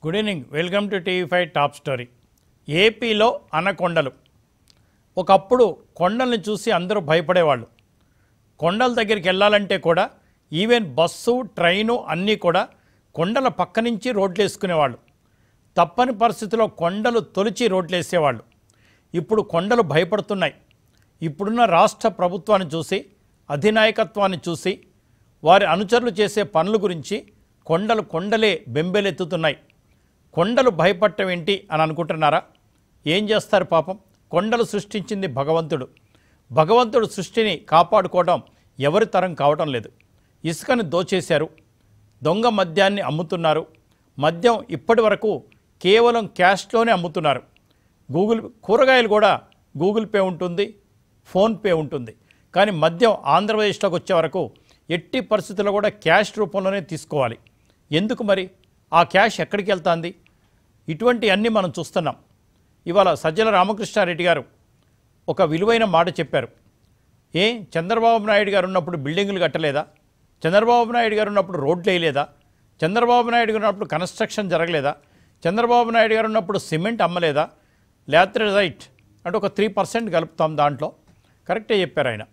Good evening welcome to TV five top story ఏపీలో అనకొండలు ఒకప్పుడు కొండల్ని చూసి అందరూ భయపడేవాళ్ళు కొండల దగ్గరికి వెళ్ళాలంటే కూడా ఈవెన్ బస్సు ట్రైను అన్నీ కూడా కొండల పక్క నుంచి రోడ్లు వేసుకునేవాళ్ళు తప్పని పరిస్థితిలో కొండలు తొలిచి రోడ్లు వేసేవాళ్ళు ఇప్పుడు కొండలు భయపడుతున్నాయి ఇప్పుడున్న రాష్ట్ర ప్రభుత్వాన్ని చూసి అధినాయకత్వాన్ని చూసి వారి అనుచరులు చేసే పనుల గురించి కొండలు కొండలే బెంబెలెత్తుతున్నాయి కొండలు భయపడటం ఏంటి అని అనుకుంటున్నారా ఏం చేస్తారు పాపం కొండలు సృష్టించింది భగవంతుడు భగవంతుడు సృష్టిని కాపాడుకోవడం ఎవరి తరం కావటం లేదు ఇసుకని దోచేశారు దొంగ మద్యాన్ని అమ్ముతున్నారు మద్యం ఇప్పటి వరకు కేవలం క్యాష్లోనే అమ్ముతున్నారు గూగుల్ కూరగాయలు కూడా గూగుల్ పే ఉంటుంది ఫోన్పే ఉంటుంది కానీ మద్యం ఆంధ్రప్రదేశ్లోకి వచ్చే వరకు ఎట్టి పరిస్థితుల్లో కూడా క్యాష్ రూపంలోనే తీసుకోవాలి ఎందుకు మరి ఆ క్యాష్ ఎక్కడికి వెళ్తుంది ఇటువంటి అన్నీ మనం చూస్తున్నాం ఇవాళ సజ్జల రామకృష్ణారెడ్డి గారు ఒక విలువైన మాట చెప్పారు ఏ చంద్రబాబు నాయుడు గారు ఉన్నప్పుడు బిల్డింగులు కట్టలేదా చంద్రబాబు నాయుడు గారు ఉన్నప్పుడు రోడ్లు వేయలేదా చంద్రబాబు నాయుడు గారు ఉన్నప్పుడు కన్స్ట్రక్షన్ జరగలేదా చంద్రబాబు నాయుడు గారు ఉన్నప్పుడు సిమెంట్ అమ్మలేదా ల్యాథరైట్ అంటే ఒక త్రీ పర్సెంట్ కలుపుతాం దాంట్లో కరెక్టే చెప్పారు ఆయన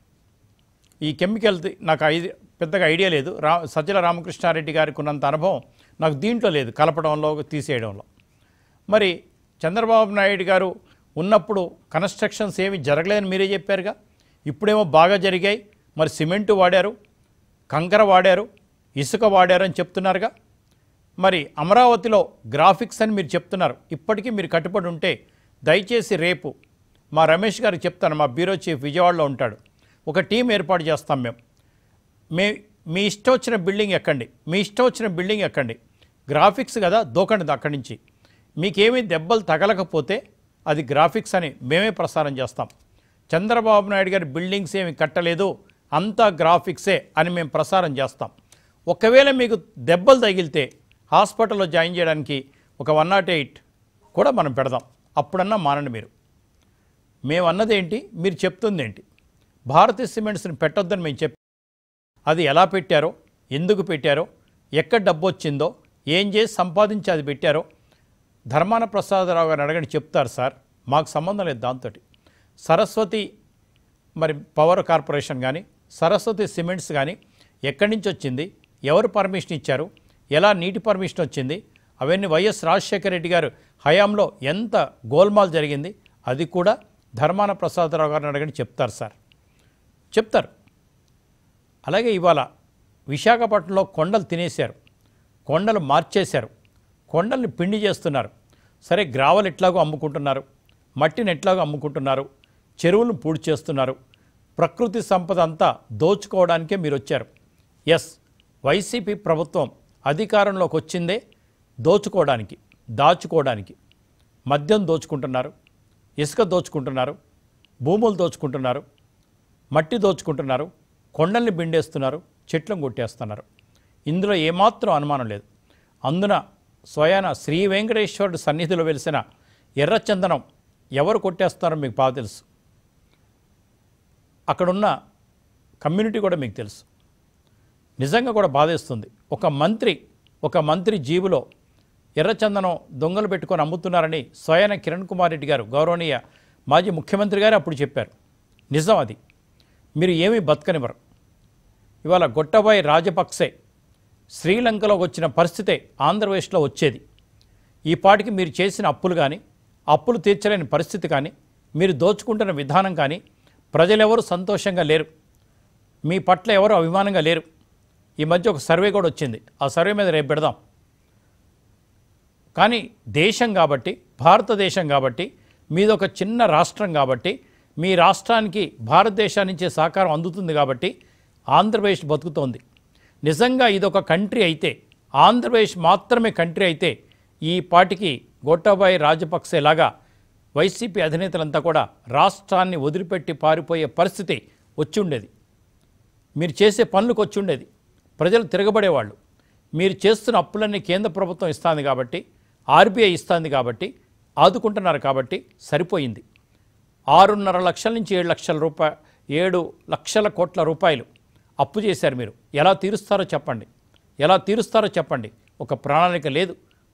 ఈ కెమికల్ది నాకు ఐడి పెద్దగా ఐడియా లేదు రా సజ్జల రామకృష్ణారెడ్డి గారికి ఉన్నంత అనుభవం నాకు దీంట్లో లేదు కలపడంలో తీసేయడంలో మరి చంద్రబాబు నాయుడు గారు ఉన్నప్పుడు కన్స్ట్రక్షన్స్ ఏమి జరగలేదని మీరే చెప్పారుగా ఇప్పుడేమో బాగా జరిగాయి మరి సిమెంటు వాడారు కంకర వాడారు ఇసుక వాడారు అని చెప్తున్నారుగా మరి అమరావతిలో గ్రాఫిక్స్ అని మీరు చెప్తున్నారు ఇప్పటికీ మీరు కట్టుబడి ఉంటే దయచేసి రేపు మా రమేష్ గారికి చెప్తాను మా బ్యూరో చీఫ్ విజయవాడలో ఉంటాడు ఒక టీం ఏర్పాటు చేస్తాం మేము మే మీ ఇష్టం వచ్చిన బిల్డింగ్ ఎక్కండి మీ ఇష్టం వచ్చిన బిల్డింగ్ ఎక్కండి గ్రాఫిక్స్ కదా దూకండి అక్కడి నుంచి మీకేమీ దెబ్బలు తగలకపోతే అది గ్రాఫిక్స్ అని మేమే ప్రసారం చేస్తాం చంద్రబాబు నాయుడు గారి బిల్డింగ్స్ ఏమి కట్టలేదు అంతా గ్రాఫిక్సే అని మేము ప్రసారం చేస్తాం ఒకవేళ మీకు దెబ్బలు తగిలితే హాస్పిటల్లో జాయిన్ చేయడానికి ఒక వన్ నాట్ ఎయిట్ కూడా మనం పెడదాం అప్పుడన్నా మానండి మీరు మేము అన్నదేంటి మీరు చెప్తుంది ఏంటి భారతీయ సిమెంట్స్ని పెట్టొద్దని మేము చెప్పి అది ఎలా పెట్టారో ఎందుకు పెట్టారో ఎక్కడ డబ్బు వచ్చిందో ఏం చేసి సంపాదించి అది పెట్టారో ధర్మాన ప్రసాదరావు గారిని అడగండి చెప్తారు సార్ మాకు సంబంధం లేదు దాంతో సరస్వతి మరి పవర్ కార్పొరేషన్ కానీ సరస్వతి సిమెంట్స్ కానీ ఎక్కడి నుంచి వచ్చింది ఎవరు పర్మిషన్ ఇచ్చారు ఎలా నీటి పర్మిషన్ వచ్చింది అవన్నీ వైఎస్ రాజశేఖర రెడ్డి గారు హయాంలో ఎంత గోల్మాల్ జరిగింది అది కూడా ధర్మాన ప్రసాదరావు గారిని అడగండి చెప్తారు సార్ చెప్తారు అలాగే ఇవాళ విశాఖపట్నంలో కొండలు తినేశారు కొండలు మార్చేశారు కొండల్ని పిండి చేస్తున్నారు సరే గ్రావలు ఎట్లాగో అమ్ముకుంటున్నారు మట్టిని ఎట్లాగో అమ్ముకుంటున్నారు చెరువులను పూడి చేస్తున్నారు ప్రకృతి సంపద అంతా దోచుకోవడానికే మీరు వచ్చారు ఎస్ వైసీపీ ప్రభుత్వం అధికారంలోకి వచ్చిందే దోచుకోవడానికి దాచుకోవడానికి మద్యం దోచుకుంటున్నారు ఇసుక దోచుకుంటున్నారు భూములు దోచుకుంటున్నారు మట్టి దోచుకుంటున్నారు కొండల్ని బిండేస్తున్నారు చెట్లను కొట్టేస్తున్నారు ఇందులో ఏమాత్రం అనుమానం లేదు అందున స్వయాన శ్రీ వెంకటేశ్వరుడు సన్నిధిలో వెలిసిన ఎర్రచందనం ఎవరు కొట్టేస్తున్నారో మీకు బాగా తెలుసు అక్కడున్న కమ్యూనిటీ కూడా మీకు తెలుసు నిజంగా కూడా బాధేస్తుంది ఒక మంత్రి ఒక మంత్రి జీబులో ఎర్రచందనం దొంగలు పెట్టుకొని అమ్ముతున్నారని స్వయాన కిరణ్ కుమార్ రెడ్డి గారు గౌరవనీయ మాజీ ముఖ్యమంత్రి గారు అప్పుడు చెప్పారు నిజం అది మీరు ఏమీ బతకనివ్వరు ఇవాళ గొట్టబాయి రాజపక్సే శ్రీలంకలో వచ్చిన పరిస్థితే ఆంధ్రప్రదేశ్లో వచ్చేది ఈ పాటికి మీరు చేసిన అప్పులు కానీ అప్పులు తీర్చలేని పరిస్థితి కానీ మీరు దోచుకుంటున్న విధానం కానీ ప్రజలెవరు సంతోషంగా లేరు మీ పట్ల ఎవరు అభిమానంగా లేరు ఈ మధ్య ఒక సర్వే కూడా వచ్చింది ఆ సర్వే మీద రేపు పెడదాం కానీ దేశం కాబట్టి భారతదేశం కాబట్టి మీది ఒక చిన్న రాష్ట్రం కాబట్టి మీ రాష్ట్రానికి భారతదేశం నుంచే సహకారం అందుతుంది కాబట్టి ఆంధ్రప్రదేశ్ బతుకుతోంది నిజంగా ఇదొక కంట్రీ అయితే ఆంధ్రప్రదేశ్ మాత్రమే కంట్రీ అయితే ఈ పాటికి గోటాబాయి రాజపక్సేలాగా వైసీపీ అధినేతలంతా కూడా రాష్ట్రాన్ని వదిలిపెట్టి పారిపోయే పరిస్థితి వచ్చి ఉండేది మీరు చేసే పనులకు వచ్చి ఉండేది ప్రజలు తిరగబడేవాళ్ళు మీరు చేస్తున్న అప్పులన్నీ కేంద్ర ప్రభుత్వం ఇస్తుంది కాబట్టి ఆర్బీఐ ఇస్తుంది కాబట్టి ఆదుకుంటున్నారు కాబట్టి సరిపోయింది ఆరున్నర లక్షల నుంచి ఏడు లక్షల రూపాయ ఏడు లక్షల కోట్ల రూపాయలు అప్పు చేశారు మీరు ఎలా తీరుస్తారో చెప్పండి ఎలా తీరుస్తారో చెప్పండి ఒక ప్రణాళిక లేదు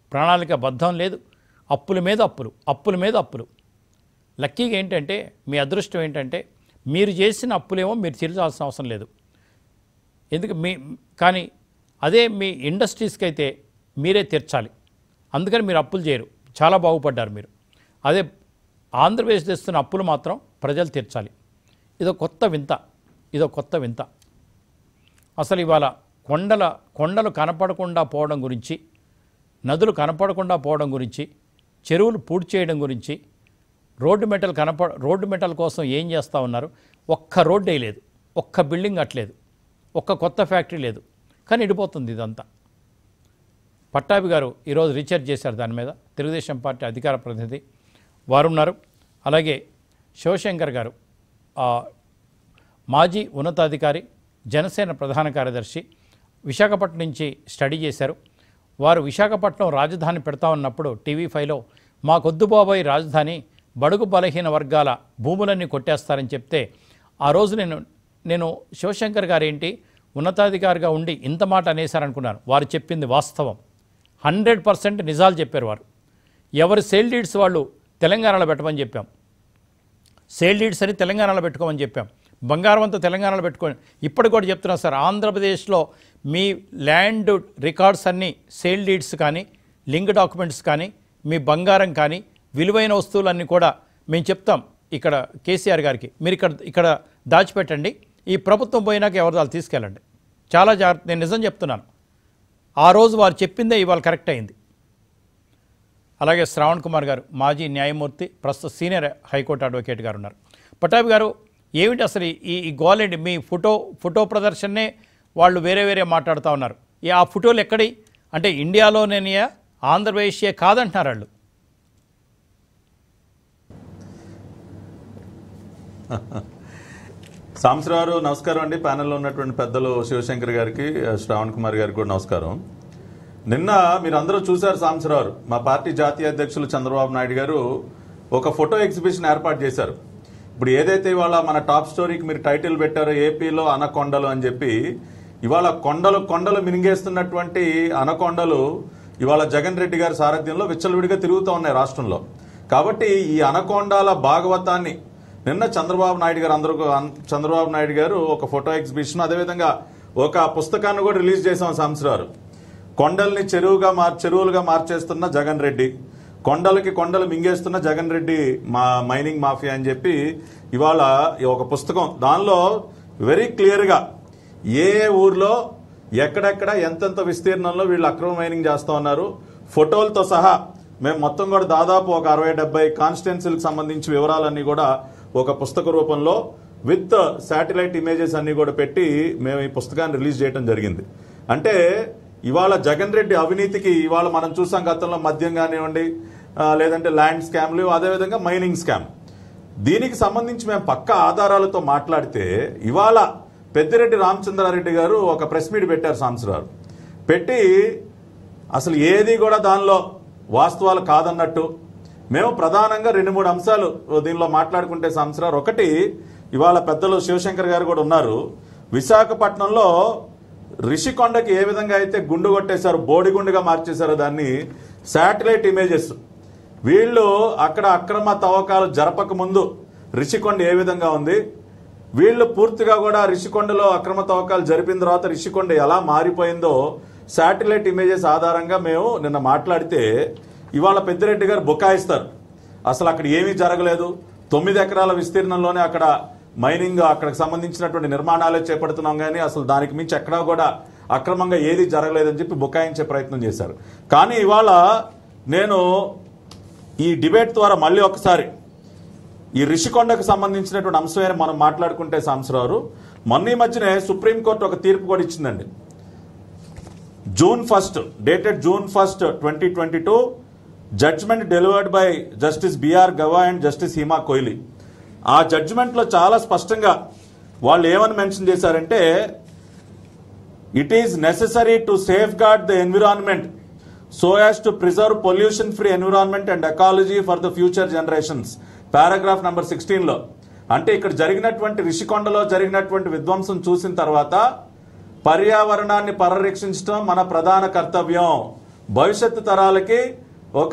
ప్రణాళిక బద్ధం లేదు అప్పుల మీద అప్పులు అప్పుల మీద అప్పులు లక్కీగా ఏంటంటే మీ అదృష్టం ఏంటంటే మీరు చేసిన అప్పులేమో మీరు తీర్చాల్సిన అవసరం లేదు ఎందుకు మీ కానీ అదే మీ ఇండస్ట్రీస్కి అయితే మీరే తీర్చాలి అందుకని మీరు అప్పులు చేయరు చాలా బాగుపడ్డారు మీరు అదే ఆంధ్రప్రదేశ్ తెస్తున్న అప్పులు మాత్రం ప్రజలు తీర్చాలి ఇదో కొత్త వింత ఇదో కొత్త వింత అసలు ఇవాళ కొండల కొండలు కనపడకుండా పోవడం గురించి నదులు కనపడకుండా పోవడం గురించి చెరువులు పూడ్చి చేయడం గురించి రోడ్డు మెటల్ కనప రోడ్డు మెటల్ కోసం ఏం చేస్తూ ఉన్నారు ఒక్క రోడ్డు వేయలేదు ఒక్క బిల్డింగ్ కట్టలేదు ఒక్క కొత్త ఫ్యాక్టరీ లేదు కానీ ఇడిపోతుంది ఇదంతా పట్టాభి గారు ఈరోజు రీఛార్జ్ చేశారు దాని మీద తెలుగుదేశం పార్టీ అధికార ప్రతినిధి వారు ఉన్నారు అలాగే శివశంకర్ గారు ఆ, మాజీ ఉన్నతాధికారి జనసేన ప్రధాన కార్యదర్శి విశాఖపట్నం నుంచి స్టడీ చేశారు వారు విశాఖపట్నం రాజధాని పెడతా ఉన్నప్పుడు టీవీ ఫైవ్లో మాకొద్దు బాబాయ్ రాజధాని బడుగు బలహీన వర్గాల భూములన్నీ కొట్టేస్తారని చెప్తే ఆ రోజు నేను నేను శివశంకర్ గారు ఏంటి ఉన్నతాధికారిగా ఉండి ఇంత మాట అనేశారనుకున్నాను వారు చెప్పింది వాస్తవం హండ్రెడ్ పర్సెంట్ నిజాలు చెప్పారు వారు ఎవరి సేల్ డీడ్స్ వాళ్ళు తెలంగాణలో పెట్టమని చెప్పాం సేల్ డీడ్స్ అని తెలంగాణలో పెట్టుకోమని చెప్పాం బంగారం అంతా తెలంగాణలో పెట్టుకోండి ఇప్పటికి కూడా చెప్తున్నాం సార్ ఆంధ్రప్రదేశ్లో మీ ల్యాండ్ రికార్డ్స్ అన్నీ సేల్ డీడ్స్ కానీ లింక్ డాక్యుమెంట్స్ కానీ మీ బంగారం కానీ విలువైన వస్తువులన్నీ కూడా మేము చెప్తాం ఇక్కడ కేసీఆర్ గారికి మీరు ఇక్కడ ఇక్కడ దాచిపెట్టండి ఈ ప్రభుత్వం పోయినాక ఎవరు వాళ్ళు తీసుకెళ్ళండి చాలా జాగ్రత్త నేను నిజం చెప్తున్నాను ఆ రోజు వారు చెప్పిందే ఇవాళ కరెక్ట్ అయింది అలాగే శ్రావణ్ కుమార్ గారు మాజీ న్యాయమూర్తి ప్రస్తుత సీనియర్ హైకోర్టు అడ్వకేట్ గారు ఉన్నారు పటాబి గారు ఏమిటి అసలు ఈ ఈ గోలెండి మీ ఫోటో ఫోటో ప్రదర్శనే వాళ్ళు వేరే వేరే మాట్లాడుతూ ఉన్నారు ఈ ఆ ఫోటోలు ఎక్కడి అంటే ఇండియాలోనేనియా ఆంధ్రప్రదేశే కాదంటున్నారు వాళ్ళు సాంసరావు నమస్కారం అండి ప్యానెల్లో ఉన్నటువంటి పెద్దలు శివశంకర్ గారికి శ్రావణ్ కుమార్ గారికి కూడా నమస్కారం నిన్న మీరు అందరూ చూశారు సాంసరావు మా పార్టీ జాతీయ అధ్యక్షులు చంద్రబాబు నాయుడు గారు ఒక ఫోటో ఎగ్జిబిషన్ ఏర్పాటు చేశారు ఇప్పుడు ఏదైతే ఇవాళ మన టాప్ స్టోరీకి మీరు టైటిల్ పెట్టారో ఏపీలో అనకొండలు అని చెప్పి ఇవాళ కొండలు కొండలు మినిగేస్తున్నటువంటి అనకొండలు ఇవాళ జగన్ రెడ్డి గారి సారథ్యంలో విచ్చలవిడిగా తిరుగుతూ ఉన్నాయి రాష్ట్రంలో కాబట్టి ఈ అనకొండాల భాగవతాన్ని నిన్న చంద్రబాబు నాయుడు గారు అందరూ అన్- చంద్రబాబు నాయుడు గారు ఒక ఫోటో ఎగ్జిబిషన్ అదేవిధంగా ఒక పుస్తకాన్ని కూడా రిలీజ్ చేశాం సంవత్సరాలు కొండల్ని చెరువుగా మార్ చెరువులుగా మార్చేస్తున్న జగన్ రెడ్డి కొండలకి కొండలు మింగేస్తున్న జగన్ రెడ్డి మా మైనింగ్ మాఫియా అని చెప్పి ఇవాళ ఈ ఒక పుస్తకం దానిలో వెరీ క్లియర్గా ఏ ఏ ఊర్లో ఎక్కడెక్కడ ఎంతెంత విస్తీర్ణంలో వీళ్ళు అక్రమ మైనింగ్ చేస్తూ ఉన్నారు ఫోటోలతో సహా మేము మొత్తం కూడా దాదాపు ఒక అరవై డెబ్బై కాన్స్టిట్యున్సీలకు సంబంధించి వివరాలన్నీ కూడా ఒక పుస్తక రూపంలో విత్ శాటిలైట్ ఇమేజెస్ అన్ని కూడా పెట్టి మేము ఈ పుస్తకాన్ని రిలీజ్ చేయడం జరిగింది అంటే ఇవాళ జగన్ రెడ్డి అవినీతికి ఇవాళ మనం చూసాం గతంలో మద్యం కానివ్వండి ఆ, లేదంటే ల్యాండ్ స్కామ్లు అదేవిధంగా మైనింగ్ స్కామ్ దీనికి సంబంధించి మేము పక్క ఆధారాలతో మాట్లాడితే ఇవాళ పెద్దిరెడ్డి రామచంద్రారెడ్డి గారు ఒక ప్రెస్ మీట్ పెట్టారు సంవత్సరాలు పెట్టి అసలు ఏది కూడా దానిలో వాస్తవాలు కాదన్నట్టు మేము ప్రధానంగా రెండు మూడు అంశాలు దీనిలో మాట్లాడుకుంటే సంవత్సరాలు ఒకటి ఇవాళ పెద్దలు శివశంకర్ గారు కూడా ఉన్నారు విశాఖపట్నంలో రిషికొండకి ఏ విధంగా అయితే గుండు కొట్టేశారు బోడిగుండుగా మార్చేశారో దాన్ని శాటిలైట్ ఇమేజెస్ వీళ్ళు అక్కడ అక్రమ తవ్వకాలు జరపక ముందు రిషికొండ ఏ విధంగా ఉంది వీళ్ళు పూర్తిగా కూడా రిషికొండలో అక్రమ తవ్వకాలు జరిపిన తర్వాత రిషికొండ ఎలా మారిపోయిందో శాటిలైట్ ఇమేజెస్ ఆధారంగా మేము నిన్న మాట్లాడితే ఇవాళ పెద్దిరెడ్డి గారు బుకాయిస్తారు అసలు అక్కడ ఏమీ జరగలేదు తొమ్మిది ఎకరాల విస్తీర్ణంలోనే అక్కడ మైనింగ్ అక్కడికి సంబంధించినటువంటి నిర్మాణాలే చేపడుతున్నాం కానీ అసలు దానికి మించి ఎక్కడా కూడా అక్రమంగా ఏది జరగలేదని చెప్పి బుకాయించే ప్రయత్నం చేశారు కానీ ఇవాళ నేను ఈ డిబేట్ ద్వారా మళ్ళీ ఒకసారి ఈ రిషికొండకు సంబంధించినటువంటి అంశమే మనం మాట్లాడుకుంటే సాంసరావు మొన్న ఈ మధ్యనే సుప్రీంకోర్టు ఒక తీర్పు కూడా ఇచ్చిందండి June first dated June first twenty twenty two judgement delivered by justice B R Gavai and justice Hima Kohli ఆ జడ్జిమెంట్లో చాలా స్పష్టంగా వాళ్ళు ఏమని మెన్షన్ చేశారంటే it is necessary to safeguard the environment so as to preserve pollution free environment and ecology for the future generations paragraph number సిక్స్టీన్లో అంటే ఇక్కడ జరిగినటువంటి రిషికొండలో జరిగినటువంటి విధ్వంసం చూసిన తర్వాత పర్యావరణాన్ని పరిరక్షించడం మన ప్రధాన కర్తవ్యం భవిష్యత్తు తరాలకి ఒక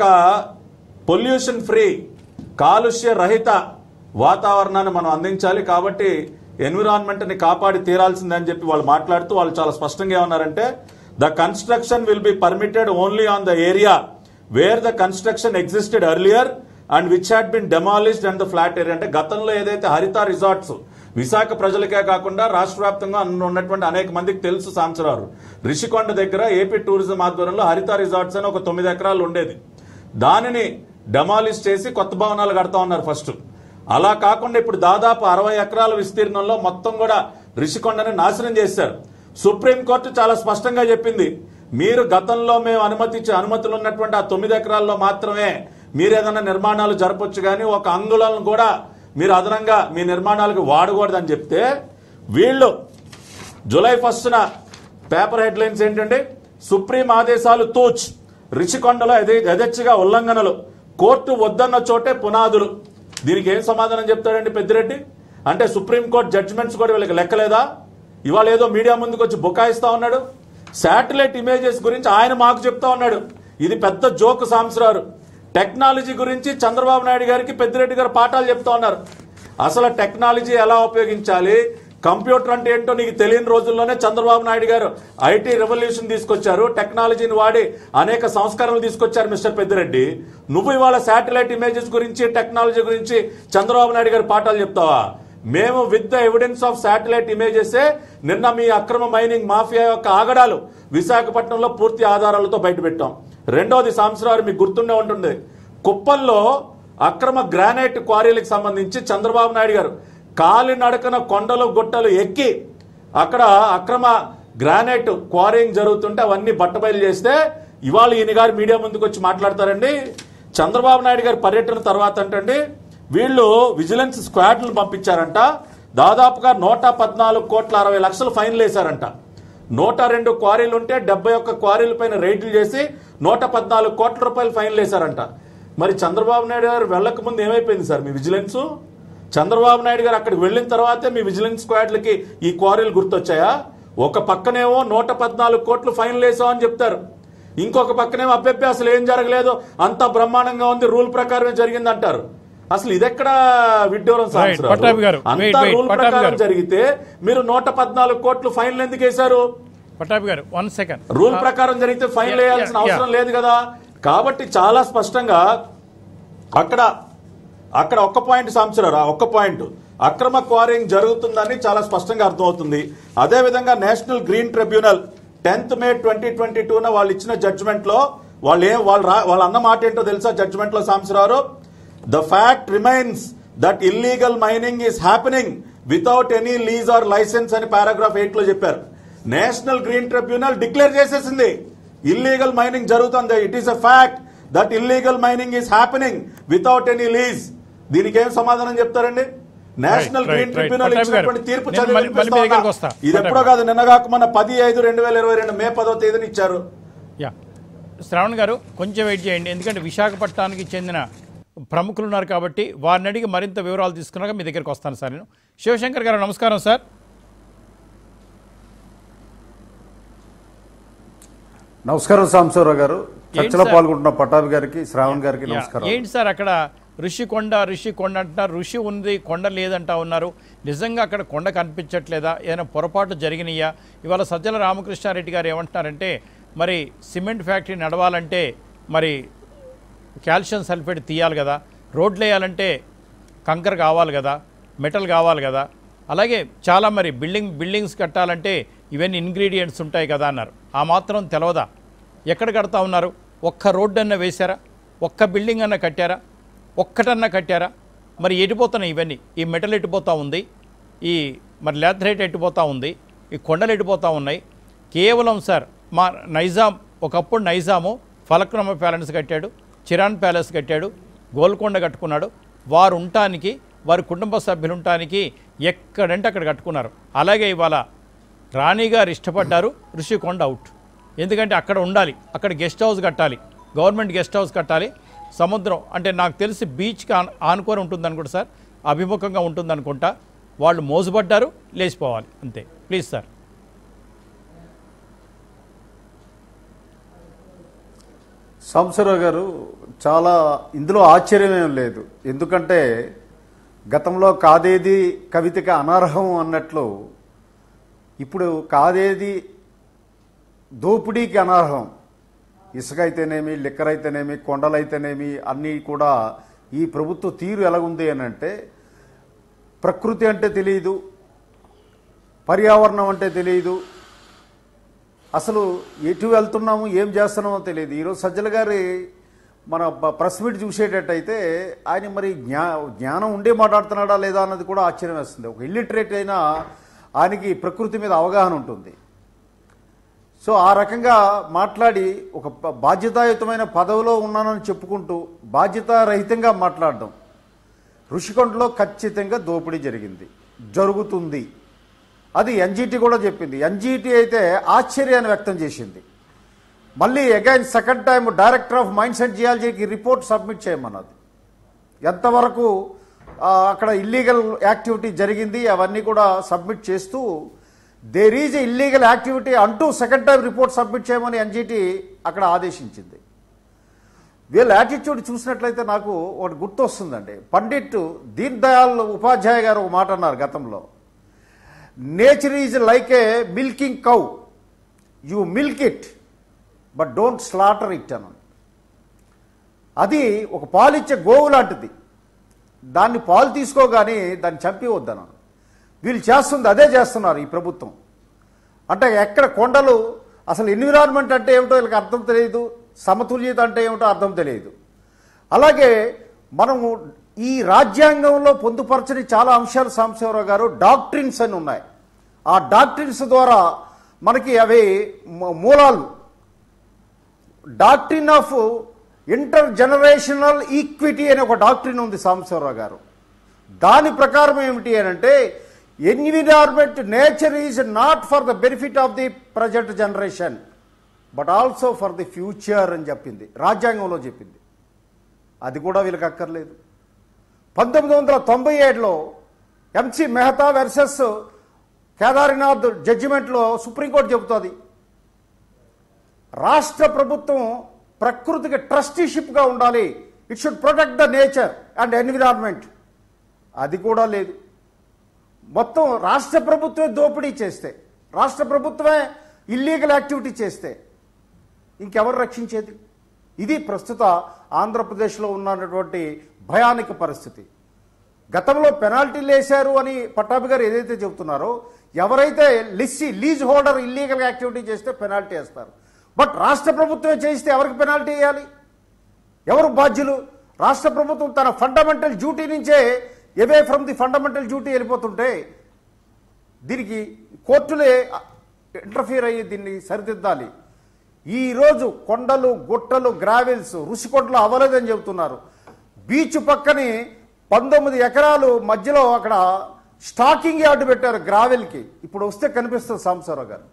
పొల్యూషన్ ఫ్రీ కాలుష్య రహిత వాతావరణాన్ని మనం అందించాలి కాబట్టి ఎన్విరాన్మెంట్ని కాపాడి తీరాల్సిందని చెప్పి వాళ్ళు మాట్లాడుతూ వాళ్ళు చాలా స్పష్టంగా ఏమన్నారంటే the construction will be permitted only on the area where the construction existed earlier and which had been demolished and the flat area అంటే గతంలో ఏదైతే హరిత రిసార్ట్స్ విశాఖ ప్రజలకే కాకుండా రాష్ట్ర వ్యాప్తంగా ఉన్నటువంటి అనేక మందికి తెలుసు సాంసరారు రిషికొండ దగ్గర ఏపీ టూరిజం ఆధ్వర్యంలో హరిత రిసార్ట్స్ అని ఒక తొమ్మిది ఎకరాలు ఉండేది దానిని డెమాలిష్ చేసి కొత్త భవనాలు కడతా ఉన్నారు ఫస్ట్ అలా కాకుండా ఇప్పుడు దాదాపు అరవై ఎకరాల విస్తీర్ణంలో మొత్తం కూడా రిషికొండని నాశనం చేశారు సుప్రీంకోర్టు చాలా స్పష్టంగా చెప్పింది మీరు గతంలో మేము అనుమతి ఇచ్చే అనుమతులు ఉన్నటువంటి ఆ తొమ్మిది ఎకరాల్లో మాత్రమే మీరు ఏదైనా నిర్మాణాలు జరపొచ్చు కానీ ఒక అంగుళాలను కూడా మీరు అదనంగా మీ నిర్మాణాలకు వాడకూడదని చెప్తే వీళ్ళు జూలై ఫస్ట్న పేపర్ హెడ్లైన్స్ ఏంటంటే సుప్రీం ఆదేశాలు తూచ్ రిషికొండలో యథే- యథేచ్ఛగా ఉల్లంఘనలు కోర్టు వద్దన్న చోటే పునాదులు దీనికి ఏం సమాధానం చెప్తాడండి పెద్దిరెడ్డి అంటే సుప్రీంకోర్టు జడ్జిమెంట్స్ కూడా వీళ్ళకి లెక్కలేదా ఇవాళ ఏదో మీడియా ముందుకు వచ్చి బుకాయిస్తా ఉన్నాడు శాటిలైట్ ఇమేజెస్ గురించి ఆయన మాకు చెప్తా ఉన్నాడు ఇది పెద్ద జోక్ సాంసరారు టెక్నాలజీ గురించి చంద్రబాబు నాయుడు గారికి పెద్దిరెడ్డి గారు పాఠాలు చెప్తా ఉన్నారు అసలు టెక్నాలజీ ఎలా ఉపయోగించాలి కంప్యూటర్ అంటే ఏంటో నీకు తెలియని రోజుల్లోనే చంద్రబాబు నాయుడు గారు ఐటీ రెవల్యూషన్ తీసుకొచ్చారు టెక్నాలజీని వాడి అనేక సంస్కరణలు తీసుకొచ్చారు మిస్టర్ పెద్దిరెడ్డి నువ్వు ఇవాళ శాటిలైట్ ఇమేజెస్ గురించి టెక్నాలజీ గురించి చంద్రబాబు నాయుడు గారు పాఠాలు చెప్తావా మేము with the evidence of satellite images నిన్న మీ అక్రమ మైనింగ్ మాఫియా యొక్క ఆగడాలు విశాఖపట్నంలో పూర్తి ఆధారాలతో బయటపెట్టాం రెండోది సంవత్సరాలు మీకు గుర్తుండే ఉంటుంది కుప్పంలో అక్రమ గ్రానైట్ క్వారీలకు సంబంధించి చంద్రబాబు నాయుడు గారు కాలినడకన కొండలు గుట్టలు ఎక్కి అక్కడ అక్రమ గ్రానైట్ క్వారీయింగ్ జరుగుతుంటే అవన్నీ బట్టబయలు చేస్తే ఇవాళ ఈయన గారు మీడియా ముందుకు వచ్చి మాట్లాడతారండి చంద్రబాబు నాయుడు గారి పర్యటన తర్వాత అంటండి వీళ్ళు విజిలెన్స్ స్క్వాడ్లు పంపించారంట దాదాపుగా నూట పద్నాలుగు కోట్ల అరవై లక్షలు ఫైన్లు వేశారంట నూట రెండు క్వారీలు ఉంటే డెబ్బై ఒక్క క్వారీల పైన రైడ్లు చేసి నూట పద్నాలుగు కోట్ల రూపాయలు ఫైన్లు వేశారంట మరి చంద్రబాబు నాయుడు గారు వెళ్ళక ముందు ఏమైపోయింది సార్ మీ విజిలెన్స్ చంద్రబాబు నాయుడు గారు అక్కడికి వెళ్ళిన తర్వాతే మీ విజిలెన్స్ స్క్వాడ్లకి ఈ క్వారీలు గుర్తొచ్చాయా ఒక పక్కనేమో నూట పద్నాలుగు కోట్లు ఫైన్లు వేసామని చెప్తారు ఇంకొక పక్కనేమో అబ్బెబ్బే అసలు ఏం జరగలేదు అంతా బ్రహ్మాండంగా ఉంది రూల్ ప్రకారమే జరిగింది అంటారు అసలు ఇదెక్కడ విడ్డూరం సాంబశివరావు? పట్టాభి గారు, wait, అంతా wait, రూల్ పట్టాభి ప్రకారం గారు. జరిగితే మీరు నూట పద్నాలుగు కోట్లు ఫైన్లు ఎందుకు వేశారు పట్టాభి గారు వన్ సెకండ్ రూల్ ప్రకారం జరిగితే ఫైన్ Yeah, వేయాల్సిన yeah, అవసరం లేదు కదా కాబట్టి చాలా స్పష్టంగా అక్కడ అక్కడ ఒక్క పాయింట్ సాంసరారు ఒక్క పాయింట్ అక్రమ క్వారింగ్ జరుగుతుందని చాలా స్పష్టంగా అర్థమవుతుంది అదేవిధంగా national green tribunal tenth May twenty twenty టూన వాళ్ళు ఇచ్చిన జడ్జిమెంట్ లో వాళ్ళు ఏం వాళ్ళు రా వాళ్ళు అన్న మాట ఏంటో తెలుసా జడ్జిమెంట్ లో సాంసరారు the fact remains that illegal mining is happening without any lease or licence అని పారాగ్రాఫ్ ఎయిట్ లో చెప్పారు నేషనల్ గ్రీన్ ట్రిబ్యునల్ డిక్లేర్ చేసేసింది ఇల్లీగల్ మైనింగ్ జరుగుతుంది it is a fact that illegal mining is happening without any lease దీనికి ఏం సమాధానం చెప్తారండి national Right, green right, tribunal right. ఇచ్చినటువంటి పట్టాభి తీర్పు గారు, చదివి నేను మళ్ళీ- మళ్ళీ మీ వినిపిస్తా దగ్గరికి ఉన్నా. వస్తా. ఇది ఎప్పుడో పట్టాభి. కాదు నిన్న కాక మన పది ఐదు రెండు వేల ఇరవై రెండు మే పదో తేదీని ఇచ్చారు యా శ్రావణ్ గారు కొంచెం వెయిట్ చేయండి ఎందుకంటే విశాఖపట్నానికి చెందిన ప్రముఖులు ఉన్నారు కాబట్టి వారిని అడిగి మరింత వివరాలు తీసుకున్నాక మీ దగ్గరికి వస్తాను సార్ నేను శివశంకర్ గారు నమస్కారం సార్ నమస్కారం సాంబశివరావు గారు చర్చలో సార్? పాల్గొంటున్న పట్టాభి గారికి శ్రావణ్ గారికి యా, నమస్కారం ఏంటి సార్ అక్కడ ఋషి కొండ ఋషి కొండ అంటున్నారు ఋషి ఉంది కొండ లేదంటా ఉన్నారు నిజంగా అక్కడ కొండ కనిపించట్లేదా ఏదైనా పొరపాటు జరిగినాయా ఇవాళ సజ్జల రామకృష్ణారెడ్డి గారు ఏమంటున్నారంటే మరి సిమెంట్ ఫ్యాక్టరీ నడవాలంటే మరి కాల్షియం సల్ఫేట్ తీయాలి కదా రోడ్లు వేయాలంటే కంకర కావాలి కదా మెటల్ కావాలి కదా అలాగే చాలా మరి బిల్డింగ్ బిల్డింగ్స్ కట్టాలంటే ఇవన్నీ ఇంగ్రీడియంట్స్ ఉంటాయి కదా అన్నారు ఆ మాత్రం తెలవదా ఎక్కడ కడతా ఉన్నారు ఒక్క రోడ్డు అన్న వేశారా ఒక్క బిల్డింగ్ అన్న కట్టారా ఒక్కటన్నా కట్టారా మరి ఎటుపోతున్నాయి ఇవన్నీ ఈ మెటల్ ఎటుపోతూ ఉంది ఈ మరి లేథరైట్ ఎటుపోతూ ఉంది ఈ కొండలు ఎటుపోతూ ఉన్నాయి కేవలం సార్ మా నైజాం ఒకప్పుడు నైజాము ఫలక్నమ ప్యాలెస్ కట్టాడు చిరాన్ ప్యాలెస్ కట్టాడు గోల్కొండ కట్టుకున్నాడు వారు ఉండటానికి వారి కుటుంబ సభ్యులు ఉండటానికి ఎక్కడంటే అక్కడ కట్టుకున్నారు అలాగే ఇవాళ రాణి గారు ఇష్టపడ్డారు ఋషికొండ అవుట్ ఎందుకంటే అక్కడ ఉండాలి అక్కడ గెస్ట్ హౌస్ కట్టాలి గవర్నమెంట్ గెస్ట్ హౌస్ కట్టాలి సముద్రం అంటే నాకు తెలిసి బీచ్కి ఆన్ ఆనుకొని ఉంటుంది అనుకుంటా సార్ అభిముఖంగా ఉంటుంది అనుకుంటా వాళ్ళు మోసపడ్డారు లేచిపోవాలి అంతే ప్లీజ్ సార్ సాంబశివరావు గారు చాలా ఇందులో ఆశ్చర్యమేం లేదు ఎందుకంటే గతంలో కాదేది కవితకి అనర్హం అన్నట్లు ఇప్పుడు కాదేది దోపిడీకి అనర్హం ఇసుక అయితేనేమి లిక్కర్ అయితేనేమి కొండలైతేనేమి అన్నీ కూడా ఈ ప్రభుత్వ తీరు ఎలాగుంది అని అంటే ప్రకృతి అంటే తెలియదు పర్యావరణం అంటే తెలియదు అసలు ఎటు వెళ్తున్నాము ఏం చేస్తున్నామో తెలియదు ఈరోజు సజ్జల గారి మన ప- ప్రెస్ మీట్ చూసేటట్టయితే ఆయన మరి జ్ఞా జ్ఞానం ఉండే మాట్లాడుతున్నాడా లేదా అన్నది కూడా ఆశ్చర్యం వేస్తుంది ఒక ఇల్లిటరేట్ అయినా ఆయనకి ప్రకృతి మీద అవగాహన ఉంటుంది సో ఆ రకంగా మాట్లాడి ఒక ప- బాధ్యతాయుతమైన పదవిలో ఉన్నానని చెప్పుకుంటూ బాధ్యతారహితంగా మాట్లాడడం ఋషికొండలో ఖచ్చితంగా దోపిడీ జరిగింది జరుగుతుంది అది ఎన్జీటీ కూడా చెప్పింది ఎన్జీటీ అయితే ఆశ్చర్యాన్ని వ్యక్తం చేసింది మళ్ళీ again second time director of mines and జియాలజీకి రిపోర్ట్ సబ్మిట్ చేయమన్నది ఎంతవరకు ఆ, అక్కడ ఇల్లీగల్ యాక్టివిటీ జరిగింది అవన్నీ కూడా సబ్మిట్ చేస్తూ దేర్ ఈజ్ ఇల్లీగల్ యాక్టివిటీ అంటూ సెకండ్ టైం రిపోర్ట్ సబ్మిట్ చేయమని ఎన్జీటీ అక్కడ ఆదేశించింది వీళ్ళ యాటిట్యూడ్ చూసినట్లయితే నాకు ఒకటి గుర్తొస్తుందండి పండిట్ దీన్ దయాల్ ఉపాధ్యాయ గారు ఒక మాట అన్నారు గతంలో nature is like a milking cow you milk it but don't slaughter it అని అది ఒక పాలిచ్చే గోవు లాంటిది దాన్ని పాలు తీసుకోగానే దాన్ని చంపి వద్దన్నాను వీళ్ళు చేస్తుంది అదే చేస్తున్నారు ఈ ప్రభుత్వం అంటే ఎక్కడ కొండలు అసలు ఎన్విరాన్మెంట్ అంటే ఏమిటో వీళ్ళకి అర్థం తెలియదు సమతుల్యత అంటే ఏమిటో అర్థం తెలియదు అలాగే మనము ఈ రాజ్యాంగంలో పొందుపరచని చాలా అంశాలు సాంబశివరావు గారు డాక్ట్రిన్స్ అని ఉన్నాయి ఆ డాక్ట్రిన్స్ ద్వారా మనకి అవి మూ- మూలాలు doctrine of intergenerational equity అనే ఒక డాక్ట్రిన్ ఉంది సాంబశివరావు గారు దాని ప్రకారం ఏమిటి అని అంటే environment nature is not for the benefit of the present generation but also for the future అని చెప్పింది రాజ్యాంగంలో చెప్పింది అది కూడా వీళ్ళకి అక్కర్లేదు పంతొమ్మిది వందల తొంభై ఏడులో ఎంసి మెహతా వర్సెస్ కేదార్నాథ్ జడ్జిమెంట్లో సుప్రీంకోర్టు చెబుతోంది రాష్ట్ర ప్రభుత్వం ప్రకృతికి ట్రస్టీషిప్గా ఉండాలి it should protect the nature and environment అది కూడా లేదు మొత్తం రాష్ట్ర ప్రభుత్వమే దోపిడీ చేస్తే రాష్ట్ర ప్రభుత్వమే ఇల్లీగల్ యాక్టివిటీ చేస్తే ఇంకెవరు రక్షించేది ఇది ప్రస్తుత ఆంధ్రప్రదేశ్లో ఉన్నటువంటి భయానక పరిస్థితి గతంలో పెనాల్టీలు వేశారు అని పట్టాభి గారు ఏదైతే చెబుతున్నారో ఎవరైతే లిస్సి లీజ్ హోల్డర్ ఇల్లీగల్ యాక్టివిటీ చేస్తే పెనాల్టీ వేస్తారు బట్ రాష్ట్ర ప్రభుత్వమే చేయిస్తే ఎవరికి పెనాల్టీ వేయాలి ఎవరు బాధ్యులు రాష్ట్ర ప్రభుత్వం తన ఫండమెంటల్ డ్యూటీ నుంచే away from the fundamental duty వెళ్ళిపోతుంటే దీనికి కోర్టులే ఇంటర్ఫియర్ అయ్యి దీన్ని సరిదిద్దాలి ఈరోజు కొండలు గుట్టలు గ్రావెల్స్ రుషికొండలు అవ్వలేదని చెబుతున్నారు బీచ్ పక్కని పంతొమ్మిది ఎకరాలు మధ్యలో అక్కడ స్టాకింగ్ యార్డు పెట్టారు గ్రావెల్కి ఇప్పుడు వస్తే కనిపిస్తుంది సాంబశివరావు గారు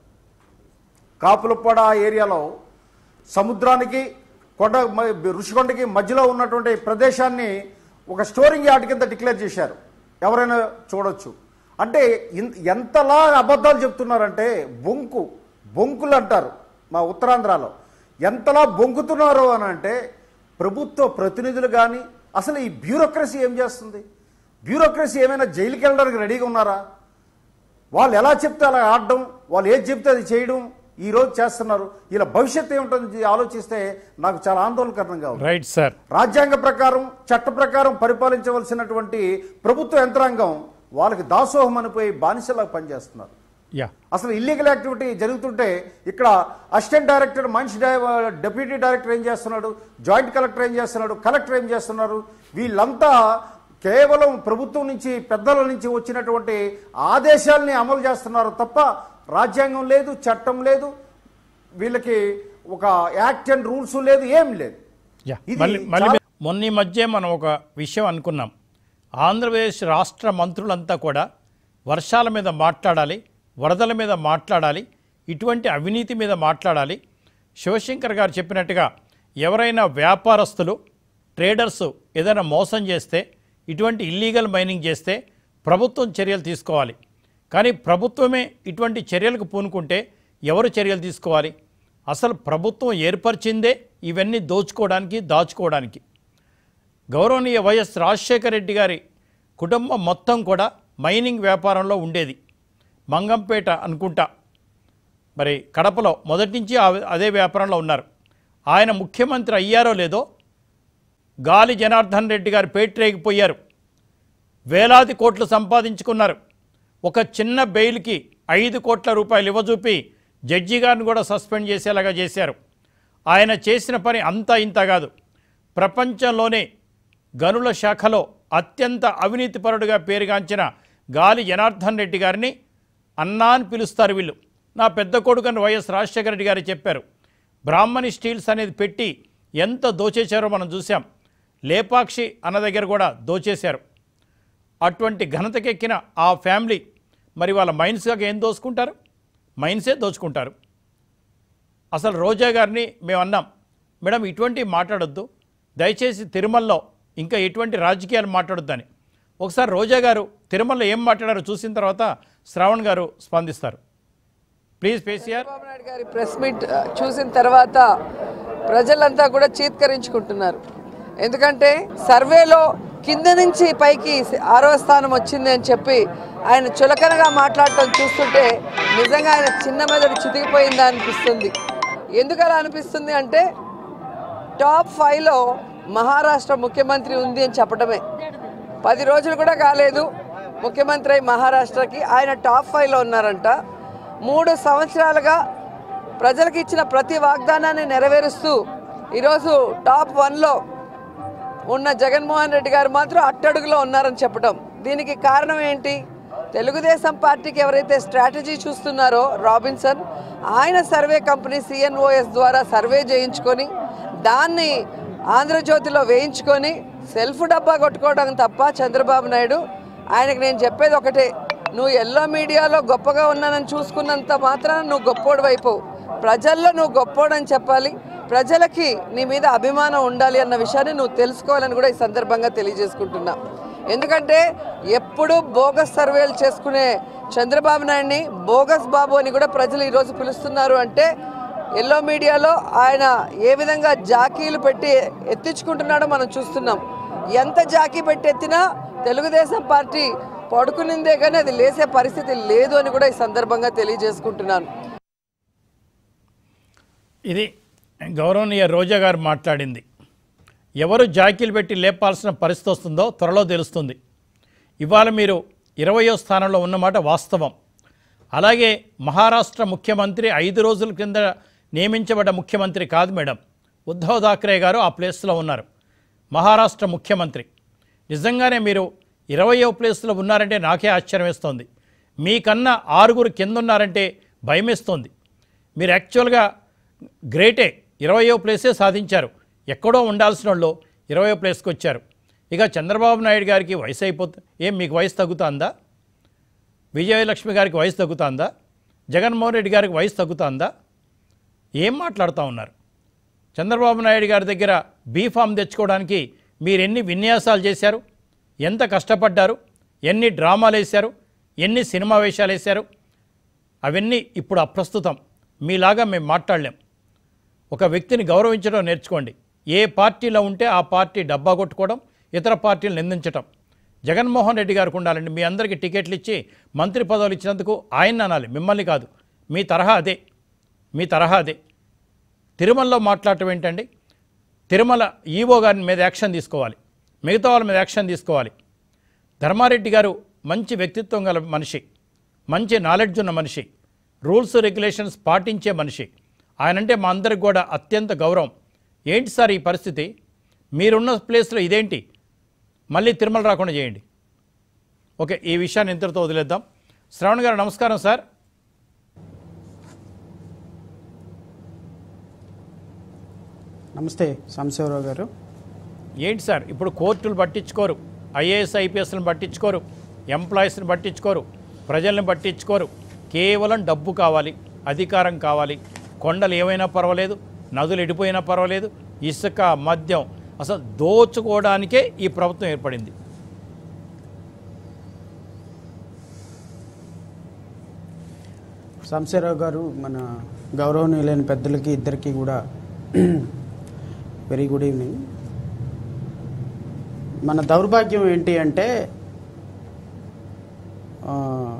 కాపులపాడ ఏరియాలో సముద్రానికి కొండ మ- ఋషికొండకి మధ్యలో ఉన్నటువంటి ప్రదేశాన్ని ఒక స్టోరింగ్ యార్డ్ కింద డిక్లేర్ చేశారు ఎవరైనా చూడొచ్చు అంటే ఇన్- ఎంతలా అబద్ధాలు చెప్తున్నారంటే బొంకు బొంకులు అంటారు మా ఉత్తరాంధ్రలో ఎంతలా బొంకుతున్నారు అని అంటే ప్రభుత్వ ప్రతినిధులు కానీ అసలు ఈ బ్యూరోక్రసీ ఏం చేస్తుంది బ్యూరోక్రసీ ఏమైనా జైలుకి వెళ్ళడానికి రెడీగా ఉన్నారా వాళ్ళు ఎలా చెప్తే అలా ఆడడం వాళ్ళు ఏది చెప్తే అది చేయడం ఈ రోజు చేస్తున్నారు ఇలా భవిష్యత్తు ఏమిటని ఆలోచిస్తే నాకు చాలా ఆందోళనకరంగా ఉంది రైట్ సార్ రాజ్యాంగ ప్రకారం చట్ట ప్రకారం పరిపాలించవలసినటువంటి ప్రభుత్వ యంత్రాంగం వాళ్ళకి దాసోహం అనిపోయి బానిసలా పనిచేస్తున్నారు యా అసలు ఇల్లీగల్ యాక్టివిటీ జరుగుతుంటే ఇక్కడ అసిస్టెంట్ డైరెక్టర్ మనిషి డెప్యూటీ డైరెక్టర్ ఏం చేస్తున్నాడు జాయింట్ కలెక్టర్ ఏం చేస్తున్నాడు కలెక్టర్ ఏం చేస్తున్నారు వీళ్ళంతా కేవలం ప్రభుత్వం నుంచి పెద్దల నుంచి వచ్చినటువంటి ఆదేశాలని అమలు చేస్తున్నారు తప్ప రాజ్యాంగం లేదు చట్టం లేదు వీళ్ళకి ఒక యాక్ట్ అండ్ రూల్స్ లేదు ఏం లేదు యా ఇది మళ్ళీ మళ్ళీ చాలా- మొన్న ఈ మధ్య మనం ఒక విషయం అనుకున్నాం ఆంధ్రప్రదేశ్ రాష్ట్ర మంత్రులంతా కూడా వర్షాల మీద మాట్లాడాలి వరదల మీద మాట్లాడాలి ఇటువంటి అవినీతి మీద మాట్లాడాలి శివశంకర్ గారు చెప్పినట్టుగా ఎవరైనా వ్యాపారస్తులు ట్రేడర్స్ ఏదైనా మోసం చేస్తే ఇటువంటి ఇల్లీగల్ మైనింగ్ చేస్తే ప్రభుత్వం చర్యలు తీసుకోవాలి కానీ ప్రభుత్వమే ఇటువంటి చర్యలకు పూనుకుంటే ఎవరు చర్యలు తీసుకోవాలి అసలు ప్రభుత్వం ఏర్పరిచిందే ఇవన్నీ దోచుకోవడానికి దాచుకోవడానికి గౌరవనీయ వైఎస్ రాజశేఖర రెడ్డి గారి కుటుంబం మొత్తం కూడా మైనింగ్ వ్యాపారంలో ఉండేది మంగంపేట అనుకుంటా మరి కడపలో మొదటి నుంచి ఆ- అదే వ్యాపారంలో ఉన్నారు ఆయన ముఖ్యమంత్రి అయ్యారో లేదో గాలి జనార్దన్ రెడ్డి గారు పేటరేగిపోయారు వేలాది కోట్లు సంపాదించుకున్నారు ఒక చిన్న బెయిల్కి ఐదు కోట్ల రూపాయలు ఇవ్వజూపి జడ్జి గారిని కూడా సస్పెండ్ చేసేలాగా చేశారు ఆయన చేసిన పని అంతా ఇంత కాదు ప్రపంచంలోనే గనుల శాఖలో అత్యంత అవినీతిపరుడుగా పేరుగాంచిన గాలి జనార్దన్ రెడ్డి గారిని అన్నా అని పిలుస్తారు వీళ్ళు నా పెద్ద కొడుకని వైఎస్ రాజశేఖర రెడ్డి గారు చెప్పారు బ్రాహ్మణి స్టీల్స్ అనేది పెట్టి ఎంత దోచేశారో మనం చూసాం లేపాక్షి అన్న దగ్గర కూడా దోచేశారు అటువంటి ఘనతకెక్కిన ఆ ఫ్యామిలీ మరి వాళ్ళ మైన్స్గా ఏం దోచుకుంటారు మైన్సే దోచుకుంటారు అసలు రోజా గారిని మేము అన్నాం మేడం ఇటువంటి మాట్లాడొద్దు దయచేసి తిరుమలలో ఇంకా ఎటువంటి రాజకీయాలు మాట్లాడొద్దని ఒకసారి రోజా గారు తిరుమలలో ఏం మాట్లాడారో చూసిన తర్వాత శ్రావణ్ గారు స్పందిస్తారు ప్లీజ్ పేసిఆర్ చంద్రబాబు నాయుడు గారి ప్రెస్ మీట్ ఆ, చూసిన తర్వాత ప్రజలంతా కూడా చీత్కరించుకుంటున్నారు ఎందుకంటే సర్వేలో కింద నుంచి పైకి ఆరో స్థానం వచ్చింది అని చెప్పి ఆయన చులకనగా మాట్లాడటం చూస్తుంటే నిజంగా ఆయన చిన్న మెదడు చితికిపోయిందా అనిపిస్తుంది ఎందుకు అలా అనిపిస్తుంది అంటే టాప్ ఫైవ్లో మహారాష్ట్ర ముఖ్యమంత్రి ఉంది అని చెప్పడమే పది రోజులు కూడా కాలేదు ముఖ్యమంత్రి అయి మహారాష్ట్రకి ఆయన టాప్ ఫైవ్లో ఉన్నారంట మూడు సంవత్సరాలుగా ప్రజలకు ఇచ్చిన ప్రతి వాగ్దానాన్ని నెరవేరుస్తూ ఈరోజు టాప్ వన్లో ఉన్న జగన్మోహన్ రెడ్డి గారు మాత్రం అట్టడుగులో ఉన్నారని చెప్పడం దీనికి కారణం ఏంటి తెలుగుదేశం పార్టీకి ఎవరైతే స్ట్రాటజీ చూస్తున్నారో రాబిన్సన్ ఆయన సర్వే కంపెనీ సిఎన్ఓఎస్ ద్వారా సర్వే చేయించుకొని దాన్ని ఆంధ్రజ్యోతిలో వేయించుకొని సెల్ఫ్ డబ్బా కొట్టుకోవడం తప్ప చంద్రబాబు నాయుడు ఆయనకు నేను చెప్పేది ఒకటే నువ్వు ఎల్లో మీడియాలో గొప్పగా ఉన్నానని చూసుకున్నంత మాత్రాన నువ్వు గొప్పోడు అయిపోవు ప్రజల్లో నువ్వు గొప్పోడని చెప్పాలి ప్రజలకి నీ మీద అభిమానం ఉండాలి అన్న విషయాన్ని నువ్వు తెలుసుకోవాలని కూడా ఈ సందర్భంగా తెలియజేసుకుంటున్నా ఎందుకంటే ఎప్పుడూ బోగస్ సర్వేలు చేసుకునే చంద్రబాబు నాయుడిని బోగస్ బాబు అని కూడా ప్రజలు ఈరోజు పిలుస్తున్నారు అంటే ఎల్లో మీడియాలో ఆయన ఏ విధంగా జాకీలు పెట్టి ఎత్తించుకుంటున్నాడో మనం చూస్తున్నాం ఎంత జాకీ పెట్టి ఎత్తినా తెలుగుదేశం పార్టీ పడుకునిందే కానీ అది లేసే పరిస్థితి లేదు అని కూడా ఈ సందర్భంగా తెలియజేసుకుంటున్నాను ఇది గౌరవనీయ రోజా గారు మాట్లాడింది ఎవరు జాకీలు పెట్టి లేపాల్సిన పరిస్థితి వస్తుందో త్వరలో తెలుస్తుంది ఇవాళ మీరు ఇరవయో స్థానంలో ఉన్నమాట వాస్తవం అలాగే మహారాష్ట్ర ముఖ్యమంత్రి ఐదు రోజుల కింద నియమించబడ్డ ముఖ్యమంత్రి కాదు మేడం ఉద్ధవ్ థాక్రే గారు ఆ ప్లేస్లో ఉన్నారు మహారాష్ట్ర ముఖ్యమంత్రి నిజంగానే మీరు ఇరవయో ప్లేస్లో ఉన్నారంటే నాకే ఆశ్చర్యం వేస్తోంది మీకన్నా ఆరుగురు కింద ఉన్నారంటే భయమేస్తోంది మీరు యాక్చువల్గా గ్రేటే ఇరవయో ప్లేసే సాధించారు ఎక్కడో ఉండాల్సిన వాళ్ళు ఇరవయో ప్లేస్కి వచ్చారు ఇక చంద్రబాబు నాయుడు గారికి వయసు అయిపోతుంది ఏం మీకు వయసు తగ్గుతుందా విజయలక్ష్మి గారికి వయసు తగ్గుతుందా జగన్మోహన్ రెడ్డి గారికి వయసు తగ్గుతుందా ఏం మాట్లాడుతూ ఉన్నారు చంద్రబాబు నాయుడు గారి దగ్గర బీఫామ్ తెచ్చుకోవడానికి మీరు ఎన్ని విన్యాసాలు చేశారు ఎంత కష్టపడ్డారు ఎన్ని డ్రామాలు వేశారు ఎన్ని సినిమా వేషాలు వేశారు అవన్నీ ఇప్పుడు అప్రస్తుతం మీలాగా మేము మాట్లాడలేం ఒక వ్యక్తిని గౌరవించడం నేర్చుకోండి ఏ పార్టీలో ఉంటే ఆ పార్టీ డబ్బా కొట్టుకోవడం ఇతర పార్టీలు నిందించటం జగన్మోహన్ రెడ్డి గారికి ఉండాలండి మీ అందరికీ టికెట్లు ఇచ్చి మంత్రి పదవులు ఇచ్చినందుకు ఆయన అనాలి మిమ్మల్ని కాదు మీ తరహా అదే మీ తరహా అదే తిరుమలలో మాట్లాడటం ఏంటండి తిరుమల ఈవో గారి మీద యాక్షన్ తీసుకోవాలి మిగతా వాళ్ళ మీద యాక్షన్ తీసుకోవాలి ధర్మారెడ్డి గారు మంచి వ్యక్తిత్వం గల మనిషి మంచి నాలెడ్జ్ ఉన్న మనిషి రూల్స్ రెగ్యులేషన్స్ పాటించే మనిషి ఆయనంటే మా అందరికి కూడా అత్యంత గౌరవం ఏంటి సార్ ఈ పరిస్థితి మీరున్న ప్లేస్లో ఇదేంటి మళ్ళీ తిరుమల రాకుండా చేయండి ఓకే ఈ విషయాన్ని ఇంతటితో వదిలేద్దాం శ్రవణ్ గారు నమస్కారం సార్ నమస్తే సాంబశివరావు గారు ఏంటి సార్ ఇప్పుడు కోర్టులు పట్టించుకోరు ఐఏఎస్ ఐపీఎస్లను పట్టించుకోరు ఎంప్లాయీస్ని పట్టించుకోరు ప్రజల్ని పట్టించుకోరు కేవలం డబ్బు కావాలి అధికారం కావాలి కొండలు ఏమైనా పర్వాలేదు నదులు ఎడిపోయినా పర్వాలేదు ఇసుక మద్యం అసలు దోచుకోవడానికే ఈ ప్రభుత్వం ఏర్పడింది సంశయరావు గారు మన గౌరవనీయులైన పెద్దలకి ఇద్దరికి కూడా వెరీ గుడ్ ఈవినింగ్ మన దౌర్భాగ్యం ఏంటి అంటే ఆ,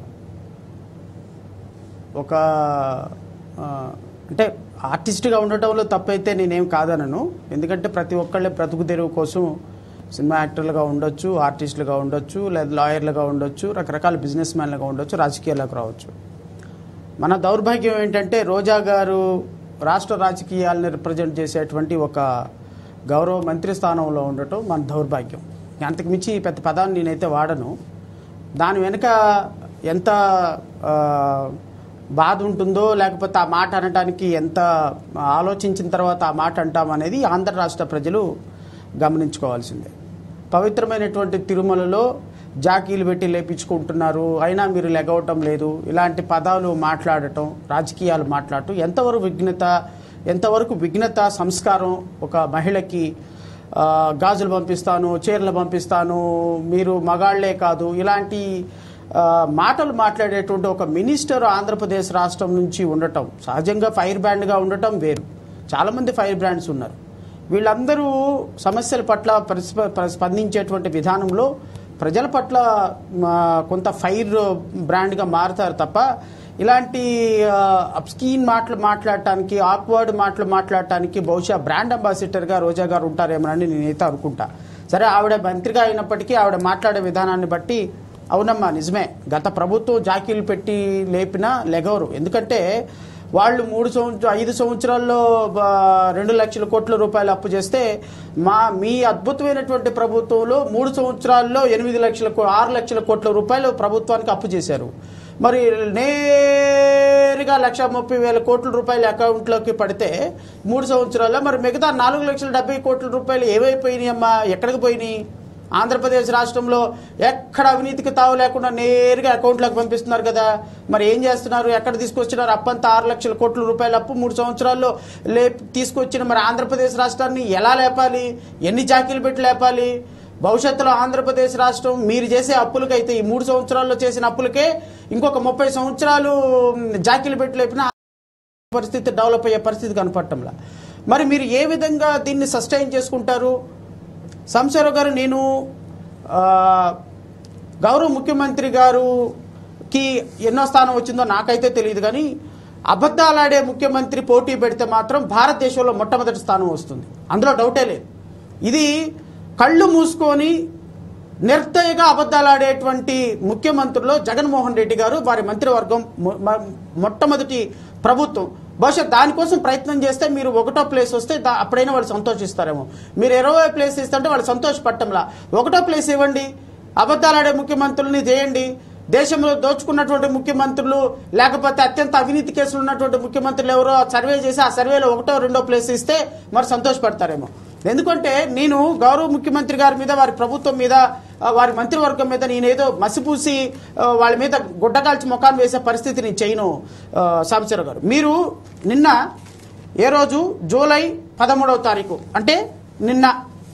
ఒక ఆ, అంటే ఆర్టిస్ట్గా ఉండటంలో తప్పైతే నేనేం కాదనను ఎందుకంటే ప్రతి ఒక్కళ్ళే బ్రతుకు తెరువు కోసం సినిమా యాక్టర్లుగా ఉండొచ్చు ఆర్టిస్టులుగా ఉండొచ్చు లేదా లాయర్లుగా ఉండొచ్చు రకరకాల బిజినెస్ మ్యాన్లుగా ఉండొచ్చు రాజకీయాలకు రావచ్చు మన దౌర్భాగ్యం ఏంటంటే రోజా గారు రాష్ట్ర రాజకీయాలను రిప్రజెంట్ చేసేటువంటి ఒక గౌరవ మంత్రి స్థానంలో ఉండటం మన దౌర్భాగ్యం అంతకు మించి పెద్ద పదాన్ని నేనైతే వాడను దాని వెనుక ఎంత ఆ, బాధ ఉంటుందో లేకపోతే ఆ మాట అనడానికి ఎంత ఆలోచించిన తర్వాత ఆ మాట అంటాం అనేది ఆంధ్ర రాష్ట్ర ప్రజలు గమనించుకోవాల్సిందే పవిత్రమైనటువంటి తిరుమలలో జాకీలు పెట్టి లేపించుకుంటున్నారు అయినా మీరు లెగవటం లేదు ఇలాంటి పదాలు మాట్లాడటం రాజకీయాలు మాట్లాడటం ఎంతవరకు విఘ్నత ఎంతవరకు విఘ్నత సంస్కారం ఒక మహిళకి ఆ, గాజులు పంపిస్తాను చీరలు పంపిస్తాను మీరు మగాళ్లే కాదు ఇలాంటి ఆ, మాటలు మాట్లాడేటువంటి ఒక మినిస్టర్ ఆంధ్రప్రదేశ్ రాష్ట్రం నుంచి ఉండటం సహజంగా ఫైర్ బ్రాండ్గా ఉండటం వేరు చాలామంది ఫైర్ బ్రాండ్స్ ఉన్నారు వీళ్ళందరూ సమస్యల పట్ల పరిస్ప- ప- స్పందించేటువంటి విధానంలో ప్రజల పట్ల మా, కొంత ఫైర్ బ్రాండ్గా మారుతారు తప్ప ఇలాంటి అప్స్కీన్ మాటలు మాట్లాడటానికి ఆక్వర్డ్ మాటలు మాట్లాడటానికి బహుశా బ్రాండ్ అంబాసిడర్గా రోజా గారు ఉంటారేమోనని నేనైతే అనుకుంటా సరే ఆవిడ మంత్రిగా అయినప్పటికీ ఆవిడ మాట్లాడే విధానాన్ని బట్టి అవునమ్మా నిజమే గత ప్రభుత్వం జాకీలు పెట్టి లేపినా లెగవరు ఎందుకంటే వాళ్ళు మూడు సంవత్సరం ఐదు సంవత్సరాల్లో ఆ, రెండు లక్షల కోట్ల రూపాయలు అప్పు చేస్తే మా మీ అద్భుతమైనటువంటి ప్రభుత్వంలో మూడు సంవత్సరాల్లో ఎనిమిది లక్షల కో- ఆరు లక్షల కోట్ల రూపాయలు ప్రభుత్వానికి అప్పు చేశారు మరి నేరుగా లక్ష ముప్పై వేల కోట్ల రూపాయలు అకౌంట్లోకి పడితే మూడు సంవత్సరాల్లో మరి మిగతా నాలుగు లక్షల డెబ్బై కోట్ల రూపాయలు ఏమైపోయినాయి అమ్మా ఎక్కడికి పోయినాయి ఆంధ్రప్రదేశ్ రాష్ట్రంలో ఎక్కడ అవినీతికి తావు లేకుండా నేరుగా అకౌంట్లోకి పంపిస్తున్నారు కదా మరి ఏం చేస్తున్నారు ఎక్కడ తీసుకొచ్చినారు అప్పంతా ఆరు లక్షల కోట్ల రూపాయల అప్పు మూడు సంవత్సరాల్లో లే తీసుకొచ్చిన మరి ఆంధ్రప్రదేశ్ రాష్ట్రాన్ని ఎలా లేపాలి ఎన్ని జాకీలు పెట్టి లేపాలి భవిష్యత్తులో ఆంధ్రప్రదేశ్ రాష్ట్రం మీరు చేసే అప్పులకైతే ఈ మూడు సంవత్సరాల్లో చేసిన అప్పులకే ఇంకొక ముప్పై సంవత్సరాలు మ్, జాకీలు పెట్టి లేపినా పరిస్థితి డెవలప్ అయ్యే పరిస్థితి కనపడటంలా మరి మీరు ఏ విధంగా దీన్ని సస్టైన్ చేసుకుంటారు సంశయరావు గారు నేను ఆ, గౌరవ ముఖ్యమంత్రి గారుకి ఎన్నో స్థానం వచ్చిందో నాకైతే తెలియదు కానీ అబద్ధాలాడే ముఖ్యమంత్రి పోటీ పెడితే మాత్రం భారతదేశంలో మొట్టమొదటి స్థానం వస్తుంది అందులో డౌటే లేదు ఇది కళ్ళు మూసుకొని నిర్దయగా అబద్ధాలాడేటువంటి ముఖ్యమంత్రుల్లో జగన్మోహన్ రెడ్డి గారు వారి మంత్రివర్గం మొ- మ- మొట్టమొదటి ప్రభుత్వం బహుశా దానికోసం ప్రయత్నం చేస్తే మీరు ఒకటో ప్లేస్ వస్తే దా- అప్పుడైనా వాళ్ళు సంతోషిస్తారేమో మీరు ఇరవై ప్లేస్ ఇస్తుంటే వాళ్ళు సంతోషపడటంలా ఒకటో ప్లేస్ ఇవ్వండి అబద్ధాలాడే ముఖ్యమంత్రుల్ని చేయండి దేశంలో దోచుకున్నటువంటి ముఖ్యమంత్రులు లేకపోతే అత్యంత అవినీతి కేసులు ఉన్నటువంటి ముఖ్యమంత్రులు ఎవరో సర్వే చేసి ఆ సర్వేలో ఒకటో రెండో ప్లేస్ ఇస్తే మరి సంతోషపడతారేమో ఎందుకంటే నేను గౌరవ ముఖ్యమంత్రి గారి మీద వారి ప్రభుత్వం మీద ఆ, వారి మంత్రివర్గం మీద నేనేదో మసిపూసి ఆ, వాళ్ళ మీద గుడ్డకాల్చి ముఖాన్ని వేసే పరిస్థితి నేను చేయను సాంబశివరావు గారు మీరు నిన్న ఏ రోజు జూలై పదమూడవ తారీఖు అంటే నిన్న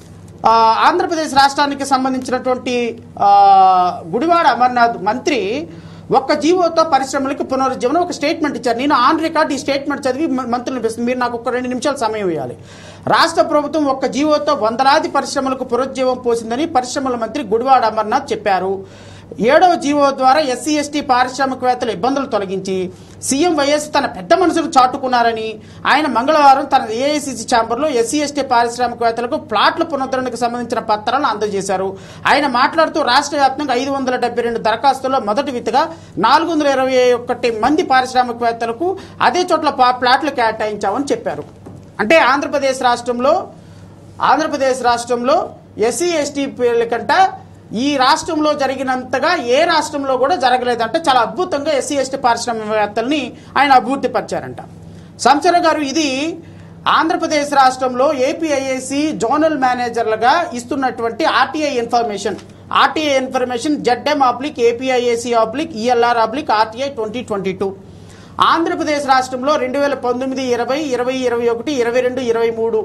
ఆ, ఆంధ్రప్రదేశ్ రాష్ట్రానికి సంబంధించినటువంటి ఆ, గుడివాడ అమర్నాథ్ మంత్రి ఒక్క జీవోతో పరిశ్రమలకు పునరుజ్జీవనం ఒక స్టేట్మెంట్ ఇచ్చారు నేను ఆన్ రికార్డ్ ఈ స్టేట్మెంట్ చదివి మ- మంత్రులు వినిపిస్తుంది మీరు నాకు ఒక రెండు నిమిషాలు సమయం ఇవ్వాలి రాష్ట్ర ప్రభుత్వం ఒక్క జీవోతో వందలాది పరిశ్రమలకు పునరుజ్జీవం పోసిందని పరిశ్రమల మంత్రి గుడివాడ అమర్నాథ్ చెప్పారు ఏడవ జీవో ద్వారా ఎస్సీ ఎస్టీ పారిశ్రామికవేత్తల ఇబ్బందులు తొలగించి సీఎం వైఎస్ తన పెద్ద మనసును చాటుకున్నారని ఆయన మంగళవారం తన ఏఐసిసి ఛాంబర్లో ఎస్సీ ఎస్టీ పారిశ్రామికవేత్తలకు ప్లాట్ల పునరుద్ధరణకు సంబంధించిన పత్రాలను అందజేశారు ఆయన మాట్లాడుతూ రాష్ట్ర వ్యాప్తంగా ఐదు వందల డెబ్బై రెండు దరఖాస్తుల్లో మొదటి విత్తుగా నాలుగు వందల ఇరవై ఒకటి మంది పారిశ్రామికవేత్తలకు అదే చోట్ల పా- ప్లాట్లు కేటాయించామని చెప్పారు అంటే ఆంధ్రప్రదేశ్ రాష్ట్రంలో ఆంధ్రప్రదేశ్ రాష్ట్రంలో ఎస్సీ ఎస్టీ కంట ఈ రాష్ట్రంలో జరిగినంతగా ఏ రాష్ట్రంలో కూడా జరగలేదంటే చాలా అద్భుతంగా ఎస్సీ ఎస్టీ పారిశ్రామికవేత్తల్ని ఆయన అభివృద్ధిపరిచారంట సంచర గారు ఇది ఆంధ్రప్రదేశ్ రాష్ట్రంలో ఏపీఐఏసి జోనల్ మేనేజర్లుగా ఇస్తున్నటువంటి RTI information RTI information ZM oblique APIIC oblique ELR oblique RTI twenty twenty two Andhra Pradesh రాష్ట్రంలో రెండు వేల పంతొమ్మిది ఇరవై ఇరవై ఇరవై ఒకటి ఇరవై రెండు ఇరవై మూడు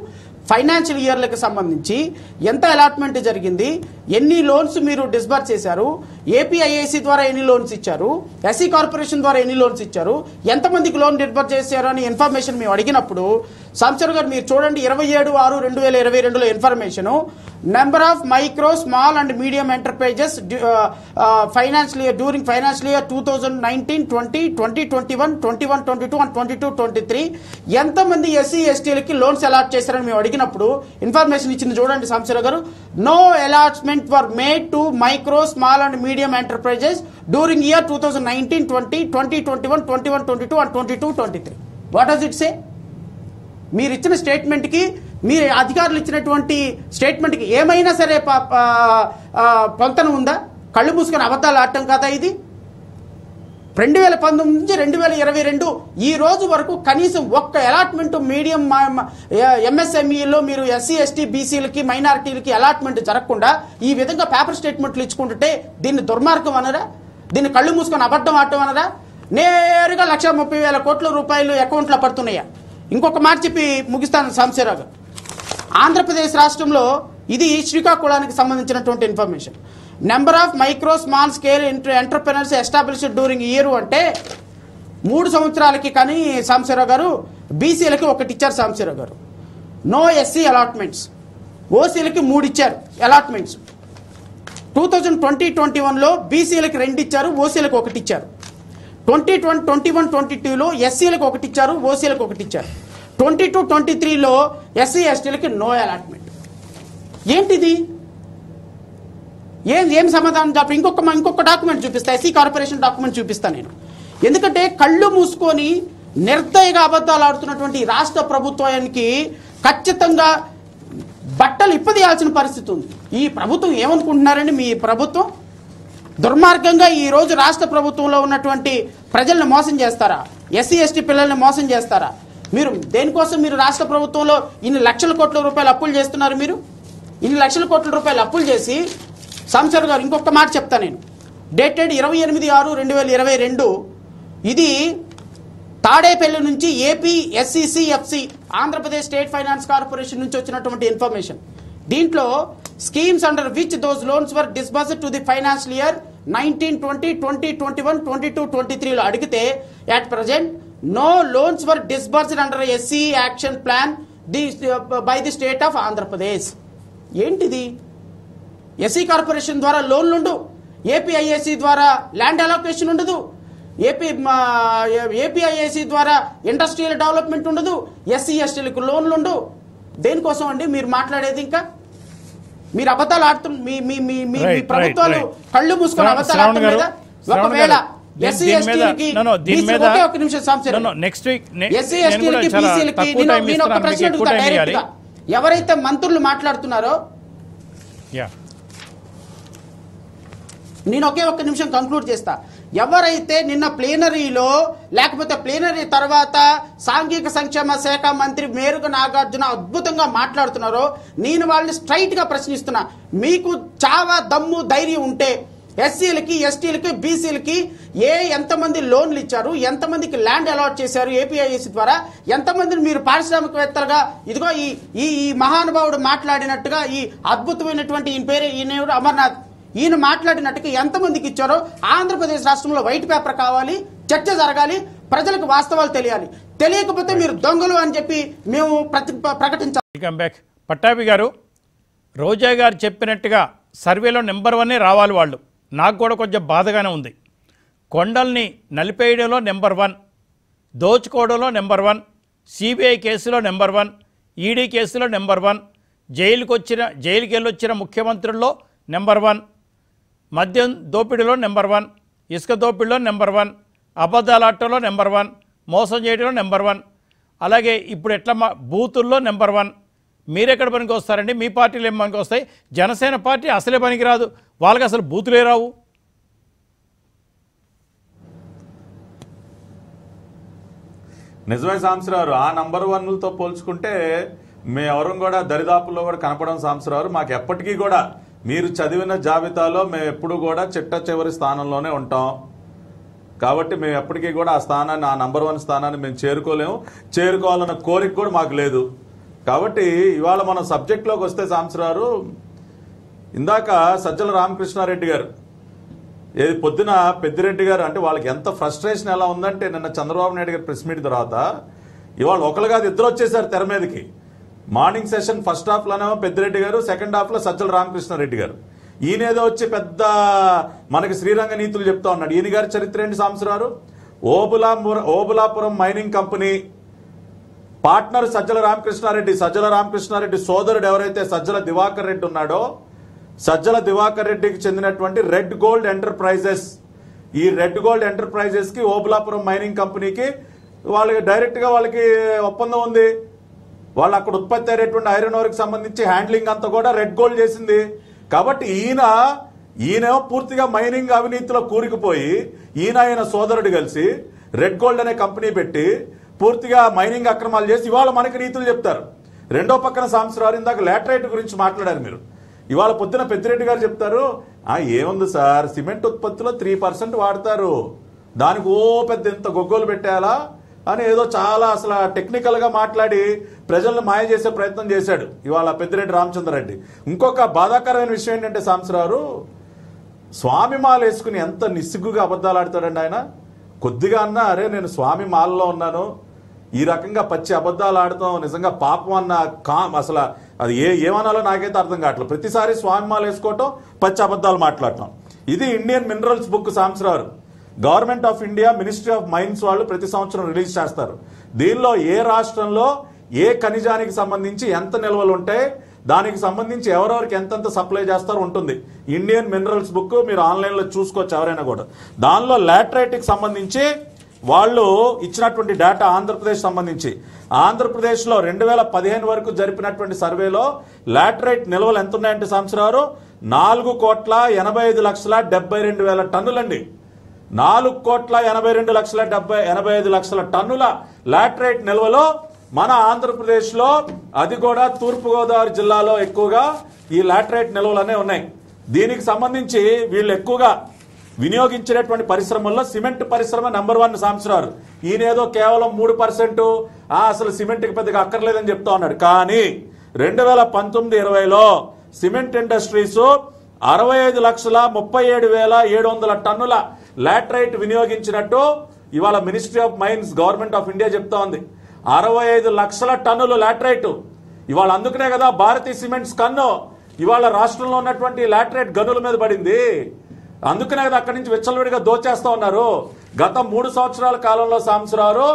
ఫైనాన్షియల్ ఇయర్లకు సంబంధించి ఎంత అలాట్మెంట్ జరిగింది ఎన్ని లోన్స్ మీరు డిస్బర్స్ చేశారు ఏపీఐఐసి ద్వారా ఎన్ని లోన్స్ ఇచ్చారు ఎస్సీ కార్పొరేషన్ ద్వారా ఎన్ని లోన్స్ ఇచ్చారు ఎంతమందికి లోన్ డిస్బర్స్ చేశారు అని ఇన్ఫర్మేషన్ మేము అడిగినప్పుడు సంవత్సరం గారు మీరు చూడండి ఇరవై ఏడు ఆరు రెండు వేల ఇరవై రెండులో information number of micro small and medium enterprises financial year during financial year two thousand nineteen twenty twenty twenty one twenty one twenty two and twenty two twenty three ఎంతమంది ఎస్సీ ఎస్టీలకి లోన్స్ అలాట్ చేశారని మేము అడిగినప్పుడు information ఇచ్చింది చూడండి సంవత్సరం గారు no allotment for made to micro small and medium enterprises during year two thousand nineteen twenty twenty twenty one twenty one twenty two and twenty two twenty three what does it say మీరు ఇచ్చిన స్టేట్మెంట్కి మీ అధికారులు ఇచ్చినటువంటి స్టేట్మెంట్కి ఏమైనా సరే ప- ప- ఆ, పొంతన ఉందా కళ్ళు మూసుకొని అబద్ధాలు ఆడటం కదా ఇది రెండు వేల పంతొమ్మిది నుంచి రెండు వేల ఇరవై రెండు ఈ రోజు వరకు కనీసం ఒక్క అలాట్మెంట్ మీడియం ఎంఎస్ఎంఈలో మీరు ఎస్సీ ఎస్టీ బీసీలకి మైనారిటీలకి అలాట్మెంట్ జరగకుండా ఈ విధంగా పేపర్ స్టేట్మెంట్లు ఇచ్చుకుంటుంటే దీన్ని దుర్మార్గం అనరా దీన్ని కళ్ళు మూసుకొని అబద్ధం ఆడటం అనరా నేరుగా లక్ష ముప్పై వేల కోట్ల రూపాయలు అకౌంట్లో పడుతున్నాయా ఇంకొక మాట చెప్పి ముగిస్తాను సాంశీరావు గారు ఆంధ్రప్రదేశ్ రాష్ట్రంలో ఇది శ్రీకాకుళానికి సంబంధించినటువంటి information number of micro small scale entrepreneurs established during year అంటే మూడు సంవత్సరాలకి కానీ సాంశీరావు గారు బీసీలకి ఒకటి ఇచ్చారు సాంశీరావు గారు నో ఎస్సీ అలాట్మెంట్స్ ఓసీలకి మూడు ఇచ్చారు allotments two thousand twenty twenty వన్లో బీసీలకి రెండు ఇచ్చారు ఓసీలకు ఒకటి ఇచ్చారు twenty twenty twenty one twenty టూలో ఎస్సీలకు ఒకటి ఇచ్చారు ఓసీలకు ఒకటి ఇచ్చారు ట్వంటీ టూ ట్వంటీ త్రీలో ఎస్సీ ఎస్టీలకి నో అలాట్మెంట్ ఏంటిది ఏం ఏం సమాధానం చెప్ప ఇంకొక ఇంకొక డాక్యుమెంట్ చూపిస్తా ఎస్సీ కార్పొరేషన్ డాక్యుమెంట్ చూపిస్తా నేను ఎందుకంటే కళ్ళు మూసుకొని నిర్దయగా అబద్ధాలు ఆడుతున్నటువంటి ఈ రాష్ట్ర ప్రభుత్వానికి ఖచ్చితంగా బట్టలు ఇప్పదీయాల్సిన పరిస్థితి ఉంది ఈ ప్రభుత్వం ఏమనుకుంటున్నారండి మీ ప్రభుత్వం దుర్మార్గంగా ఈ రోజు రాష్ట్ర ప్రభుత్వంలో ఉన్నటువంటి ప్రజల్ని మోసం చేస్తారా ఎస్సీ ఎస్టీ పిల్లల్ని మోసం చేస్తారా మీరు దేనికోసం మీరు రాష్ట్ర ప్రభుత్వంలో ఇన్ని లక్షల కోట్ల రూపాయలు అప్పులు చేస్తున్నారు మీరు ఇన్ని లక్షల కోట్ల రూపాయలు అప్పులు చేసి సంసర్ గారు ఇంకొక మాట చెప్తా నేను డేటెడ్ ఇరవై ఎనిమిది ఆరు రెండు వేల ఇరవై రెండు ఇది తాడేపల్లి నుంచి AP SCCFC Andhra Pradesh state finance corporation నుంచి వచ్చినటువంటి ఇన్ఫర్మేషన్ దీంట్లో schemes under which those loans were disbursed to the financial year nineteen twenty twenty twenty one twenty two twenty త్రీలో అడిగితే at present no loans were disbursed under SC action plan the by the state of Andhra Pradesh ఏంటిది SC corporation ద్వారా లోన్లు ఉండు APIIC ద్వారా land allocation ఉండదు AP APIIC ద్వారా industrial development ఉండదు ఎస్సీ ఎస్టీలకు లోన్లు ఉండు దేనికోసం అండి మీరు మాట్లాడేది ఇంకా మీరు అబద్ధాలు ఆడుతున్న మీ మీ మీ మీ మీ Right, right, ప్రభుత్వాలు right. కళ్ళు మూసుకొని శ్రావణ్ అబద్ధాలు శ్రావణ్ ఆడటం గారు, లేదా శ్రావణ్ ఒకవేళ గారు, దీని- ఎస్సీ దీని మీద- ఎస్టీలకి no, no, దీని BC మీద- ఒకే ఒక నిమిషం సంశయం No, no, next week ne- SC నేను కూడా ఎస్టీలకి చాలా బీసీలకి తక్కువ నేను time నేను ఒక ఇస్తున్నాను, ప్రశ్న మీకు ఎక్కువ అడుగుతా time డైరెక్ట్ గా ఇవ్వాలి. ఎవరైతే మంత్రులు మాట్లాడుతున్నారో యా నేను ఒకే ఒక్క నిమిషం కంక్లూడ్ చేస్తా ఎవరైతే నిన్న ప్లేనరీలో లేకపోతే ప్లేనరీ తర్వాత సాంఘిక సంక్షేమ శాఖ మంత్రి మేరుగ నాగార్జున అద్భుతంగా మాట్లాడుతున్నారో నేను వాళ్ళని స్ట్రైట్ గా ప్రశ్నిస్తున్నా మీకు చావా దమ్ము ధైర్యం ఉంటే ఎస్సీలకి ఎస్టీలకి బీసీలకి ఏ ఎంతమంది లోన్లు ఇచ్చారు ఎంతమందికి ల్యాండ్ అలాట్ చేశారు ఏపీఐఎస్ ద్వారా ఎంతమందిని మీరు పారిశ్రామికవేత్తలుగా ఇదిగో ఈ ఈ ఈ మహానుభావుడు మాట్లాడినట్టుగా ఈ అద్భుతమైనటువంటి ఈయన పేరు ఈయన ఎవరు? అమర్నాథ్ ఈయన మాట్లాడినట్టుగా ఎంతమందికి ఇచ్చారో ఆంధ్రప్రదేశ్ రాష్ట్రంలో వైట్ పేపర్ కావాలి చర్చ జరగాలి ప్రజలకు వాస్తవాలు తెలియాలి తెలియకపోతే మీరు దొంగలు అని చెప్పి మేము ప్రతి ప్రకటించాలి వెల్కమ్ బ్యాక్ పట్టాభి గారు రోజా గారు చెప్పినట్టుగా సర్వేలో నెంబర్ వన్నే రావాలి వాళ్ళు నాకు కూడా కొంచెం బాధగానే ఉంది కొండల్ని నలిపేయడంలో నెంబర్ వన్ దోచుకోవడంలో నెంబర్ వన్ సిబిఐ కేసులో నెంబర్ వన్ ఈడీ కేసులో నెంబర్ వన్ జైలుకి వచ్చిన జైలుకి వెళ్ళొచ్చిన ముఖ్యమంత్రుల్లో నెంబర్ వన్ మద్యం దోపిడీలో నెంబర్ వన్ ఇసుక దోపిడీలో నెంబర్ వన్ అబద్ధాలాటలో నెంబర్ వన్ మోసం చేయడంలో నెంబర్ వన్ అలాగే ఇప్పుడు ఎట్లా మా బూతుల్లో నెంబర్ వన్ మీరెక్కడ పనికి వస్తారండి మీ పార్టీలు ఏం పనికి వస్తాయి జనసేన పార్టీ అసలే పనికి రాదు వాళ్ళకి అసలు బూతులే రావు నిజమే సాంబశివరావు ఆ నంబర్ వన్లతో పోల్చుకుంటే మేము ఎవరు కూడా దరిదాపుల్లో కూడా కనపడం సాంబశివరావు మాకు ఎప్పటికీ కూడా మీరు చదివిన జాబితాలో మేము ఎప్పుడు కూడా చిట్ట చివరి స్థానంలోనే ఉంటాం కాబట్టి మేము ఎప్పటికీ కూడా ఆ స్థానాన్ని ఆ నంబర్ వన్ స్థానాన్ని మేము చేరుకోలేము చేరుకోవాలన్న కోరిక కూడా మాకు లేదు కాబట్టి ఇవాళ మనం సబ్జెక్ట్లోకి వస్తే సాంసరారు ఇందాక సజ్జల రామకృష్ణారెడ్డి గారు ఏది పొద్దున పెద్దిరెడ్డి గారు అంటే వాళ్ళకి ఎంత ఫ్రస్ట్రేషన్ ఎలా ఉందంటే నిన్న చంద్రబాబు నాయుడు గారి ప్రెస్ మీట్ తర్వాత ఇవాళ ఒకరు కాదు ఇద్దరు వచ్చేసారు తెర మీదకి మార్నింగ్ సెషన్ ఫస్ట్ హాఫ్ లోనేమో పెద్దిరెడ్డి గారు సెకండ్ హాఫ్ లో సజ్జల రామకృష్ణారెడ్డి గారు ఈయనేదో వచ్చి పెద్ద మనకి శ్రీరంగ నీతులు చెప్తా ఉన్నాడు ఈయన గారి చరిత్ర ఏంటి సాంసరారు Obulapuram Obulapuram mining company partner Sajjala Ramakrishna Reddy Sajjala Ramakrishna Reddy సోదరుడు ఎవరైతే సజ్జల దివాకర్ రెడ్డి ఉన్నాడో సజ్జల దివాకర్ రెడ్డికి చెందినటువంటి రెడ్ గోల్డ్ ఎంటర్ప్రైజెస్ ఈ రెడ్ గోల్డ్ ఎంటర్ప్రైజెస్ కి ఓబులాపురం మైనింగ్ కంపెనీకి వాళ్ళకి డైరెక్ట్ గా వాళ్ళకి ఒప్పందం ఉంది వాళ్ళు అక్కడ ఉత్పత్తి అయ్యేటువంటి ఐరన్ ఓర్కి సంబంధించి హ్యాండ్లింగ్ అంతా కూడా రెడ్ గోల్డ్ చేసింది కాబట్టి ఈయన ఈయనేమో పూర్తిగా మైనింగ్ అవినీతిలో కూరుకుపోయి ఈయన ఆయన సోదరుడు కలిసి రెడ్ గోల్డ్ అనే కంపెనీ పెట్టి పూర్తిగా మైనింగ్ అక్రమాలు చేసి ఇవాళ మనకి నీతులు చెప్తారు రెండో పక్కన సంవత్సరాలు ఇందాక లాటరైట్ గురించి మాట్లాడారు మీరు ఇవాళ పొద్దున పెద్దిరెడ్డి గారు చెప్తారు ఆ ఏముంది సార్ సిమెంట్ ఉత్పత్తిలో త్రీ పర్సెంట్ వాడతారు దానికి ఓ పెద్ద ఇంత గొగ్గోలు పెట్టేయాలా అని ఏదో చాలా అసలు టెక్నికల్ గా మాట్లాడి ప్రజలను మాయ చేసే ప్రయత్నం చేశాడు ఇవాళ పెద్దిరెడ్డి రామచంద్రరెడ్డి ఇంకొక బాధాకరమైన విషయం ఏంటంటే సాంసరావు స్వామి మాల వేసుకుని ఎంత నిస్సిగ్గుగా అబద్ధాలు ఆడతాడండి ఆయన కొద్దిగా అన్నా అరే నేను స్వామి మాలలో ఉన్నాను ఈ రకంగా పచ్చి అబద్ధాలు ఆడతాం నిజంగా పాపం అన్న కా అసలు అది ఏ ఏమనాలో నాకైతే అర్థం కావట్లేదు ప్రతిసారి స్వామి మాల వేసుకోవటం పచ్చి అబద్ధాలు మాట్లాడటం ఇది ఇండియన్ మినరల్స్ బుక్ సాంసరారు government of India ministry of mines వాళ్ళు ప్రతి సంవత్సరం రిలీజ్ చేస్తారు దీనిలో ఏ రాష్ట్రంలో ఏ ఖనిజానికి సంబంధించి ఎంత నిల్వలు ఉంటాయి దానికి సంబంధించి ఎవరెవరికి ఎంతెంత సప్లై చేస్తారో ఉంటుంది ఇండియన్ మినరల్స్ బుక్ మీరు ఆన్లైన్లో చూసుకోవచ్చు ఎవరైనా కూడా దానిలో లాటరైట్కి సంబంధించి వాళ్ళు ఇచ్చినటువంటి డేటా ఆంధ్రప్రదేశ్ సంబంధించి ఆంధ్రప్రదేశ్లో రెండు వేల పదిహేను వరకు జరిపినటువంటి సర్వేలో లాటరైట్ నిల్వలు ఎంత ఉన్నాయంటే సంవత్సరాలు నాలుగు కోట్ల ఎనభై ఐదు లక్షల డెబ్బై రెండు వేల టన్నులండి నాలుగు కోట్ల ఎనభై రెండు లక్షల డెబ్బై ఎనభై ఐదు లక్షల టన్నుల లాటరైట్ నిల్వలో మన ఆంధ్రప్రదేశ్లో అది కూడా తూర్పుగోదావరి జిల్లాలో ఎక్కువగా ఈ లాటరైట్ నిల్వలనే ఉన్నాయి దీనికి సంబంధించి వీళ్ళు ఎక్కువగా వినియోగించినటువంటి పరిశ్రమల్లో సిమెంట్ పరిశ్రమ నెంబర్ వన్ సంవత్సరాలు ఈయనేదో కేవలం మూడు పర్సెంట్ అసలు సిమెంట్కి పెద్దగా అక్కర్లేదని చెప్తా ఉన్నాడు కానీ రెండు వేల పంతొమ్మిది ఇరవైలో సిమెంట్ ఇండస్ట్రీస్ అరవై ఐదు లక్షల ముప్పై ఏడు వేల ఏడు వందల టన్నుల లాటరైట్ వినియోగించినట్టు ఇవాళ ministry of mines government of India చెప్తా ఉంది అరవై ఐదు లక్షల టన్నులు లాటరైట్ ఇవాళ అందుకనే కదా భారతీయ సిమెంట్స్ కన్ను ఇవాళ రాష్ట్రంలో ఉన్నటువంటి లాటరైట్ గనుల మీద పడింది అందుకనే కదా అక్కడి నుంచి విచ్చలవిడిగా దోచేస్తా ఉన్నారు గత మూడు సంవత్సరాల కాలంలో సంవత్సరాలు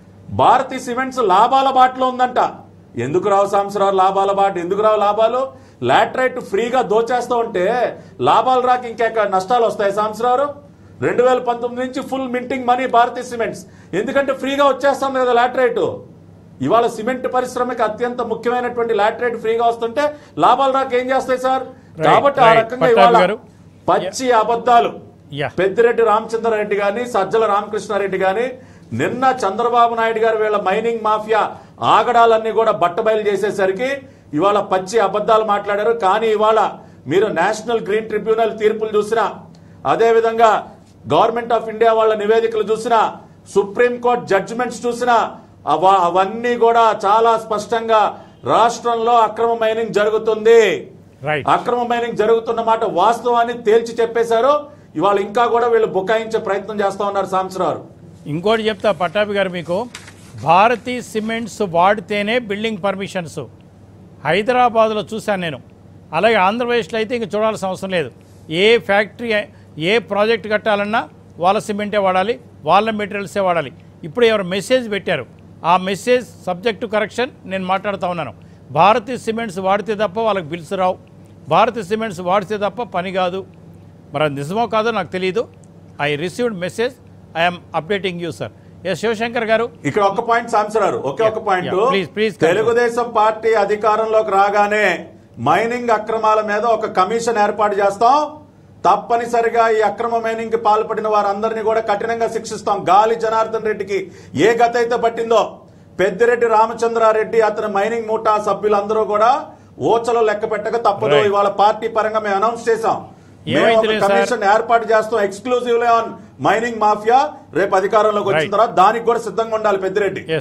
భారతీయ సిమెంట్స్ లాభాల బాటలో ఉందంట ఎందుకు రావు సంవత్సరాలు లాభాల బాట ఎందుకు రావు లాభాలు లాటరైట్ ఫ్రీగా దోచేస్తా ఉంటే లాభాలు రాక ఇంకెక్కడ నష్టాలు వస్తాయి సంవత్సరాలు రెండు వేల పంతొమ్మిది నుంచి full minting money Bharatiya cements ఎందుకంటే ఫ్రీగా వచ్చేస్తుంది కదా లాటరైట్ ఇవాళ సిమెంట్ పరిశ్రమకి అత్యంత ముఖ్యమైనటువంటి లాటరైట్ ఫ్రీగా వస్తుంటే లాభాలు రాక ఏం చేస్తాయి సార్ Right, కాబట్టి ఆ right. రకంగా పట్టాభి ఇవాళ గారు. పచ్చి అబద్ధాలు Yeah. పెద్దిరెడ్డి రామచంద్రారెడ్డి గాని సజ్జల రామకృష్ణారెడ్డి గాని నిన్న చంద్రబాబు నాయుడు గారు వీళ్ళ మైనింగ్ మాఫియా ఆగడాలన్నీ కూడా బట్టబయలు చేసేసరికి ఇవాళ పచ్చి అబద్ధాలు మాట్లాడారు కానీ ఇవాళ మీరు నేషనల్ గ్రీన్ ట్రిబ్యునల్ తీర్పులు చూసినా అదే విధంగా గవర్నమెంట్ ఆఫ్ ఇండియా వాళ్ళ నివేదికలు చూసినా సుప్రీం కోర్ట్ జడ్జిమెంట్స్ చూసినా అవ- అవన్నీ కూడా చాలా స్పష్టంగా రాష్ట్రంలో అక్రమ మైనింగ్ జరుగుతుంది రైట్ అక్రమ మైనింగ్ జరుగుతున్న మాట వాస్తవాన్ని తేల్చి చెప్పేశారు ఇవాళ ఇంకా కూడా వీళ్ళు బుకాయించే ప్రయత్నం చేస్తా ఉన్నారు సాంసరావు ఇంకోటి చెప్తా పట్టాభి గారు మీకు భారతీ సిమెంట్స్ వాడితేనే బిల్డింగ్ పర్మిషన్స్ హైదరాబాద్లో చూశాను నేను అలాగే ఆంధ్రప్రదేశ్లో అయితే ఇంక చూడాల్సిన అవసరం లేదు ఏ ఫ్యాక్టరీ ఏ ప్రాజెక్ట్ కట్టాలన్నా వాళ్ళ సిమెంటే వాడాలి వాళ్ళ మెటీరియల్సే వాడాలి ఇప్పుడు ఎవరు మెసేజ్ పెట్టారు ఆ మెసేజ్ సబ్జెక్టు కరెక్షన్ నేను మాట్లాడుతూ ఉన్నాను భారతీ సిమెంట్స్ వాడితే తప్ప వాళ్ళకి బిల్స్ రావు భారతీ సిమెంట్స్ వాడితే తప్ప పని కాదు మరి అది నిజమో కాదో నాకు తెలియదు I received message I'm updating you sir S Shivashankar garu ఇక్కడ ఒక పాయింట్ సాంసరారు ఒకే ఒక point Yeah, please, please, Telugu Desam party అధికారంలోకి రాగానే మైనింగ్ అక్రమాల మీద ఒక కమిషన్ ఏర్పాటు చేస్తాం తప్పనిసరిగా ఈ అక్రమ మైనింగ్ కి పాల్పడిన వారందరినీ కూడా కఠినంగా శిక్షిస్తాం గాలి జనార్దన్ రెడ్డికి ఏ గత అయితే పట్టిందో పెద్దిరెడ్డి రామచంద్రారెడ్డి అతని మైనింగ్ ముఠా సభ్యులందరూ కూడా ఓచలో లెక్క పెట్టక తప్పదు Right. ఇవాళ పార్టీ పరంగా మేము అనౌన్స్ చేశాం మేము ఏమైంది ఒక లేదు సార్? కమిషన్ ఏర్పాటు చేస్తాం ఎక్స్క్లూజివ్లీ ఆన్ మైనింగ్ మాఫియా రేపు అధికారంలోకి వచ్చిన Right. తర్వాత దానికి కూడా సిద్ధంగా ఉండాలి పెద్దిరెడ్డి ఎస్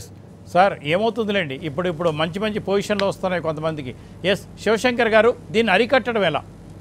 సార్ ఏమవుతుందిలేండి ఇప్పుడు ఇప్పుడు మంచి మంచి పొజిషన్లో వస్తున్నాయి కొంతమందికి ఎస్ శివశంకర్ గారు దీన్ని అరికట్టడం ఎలా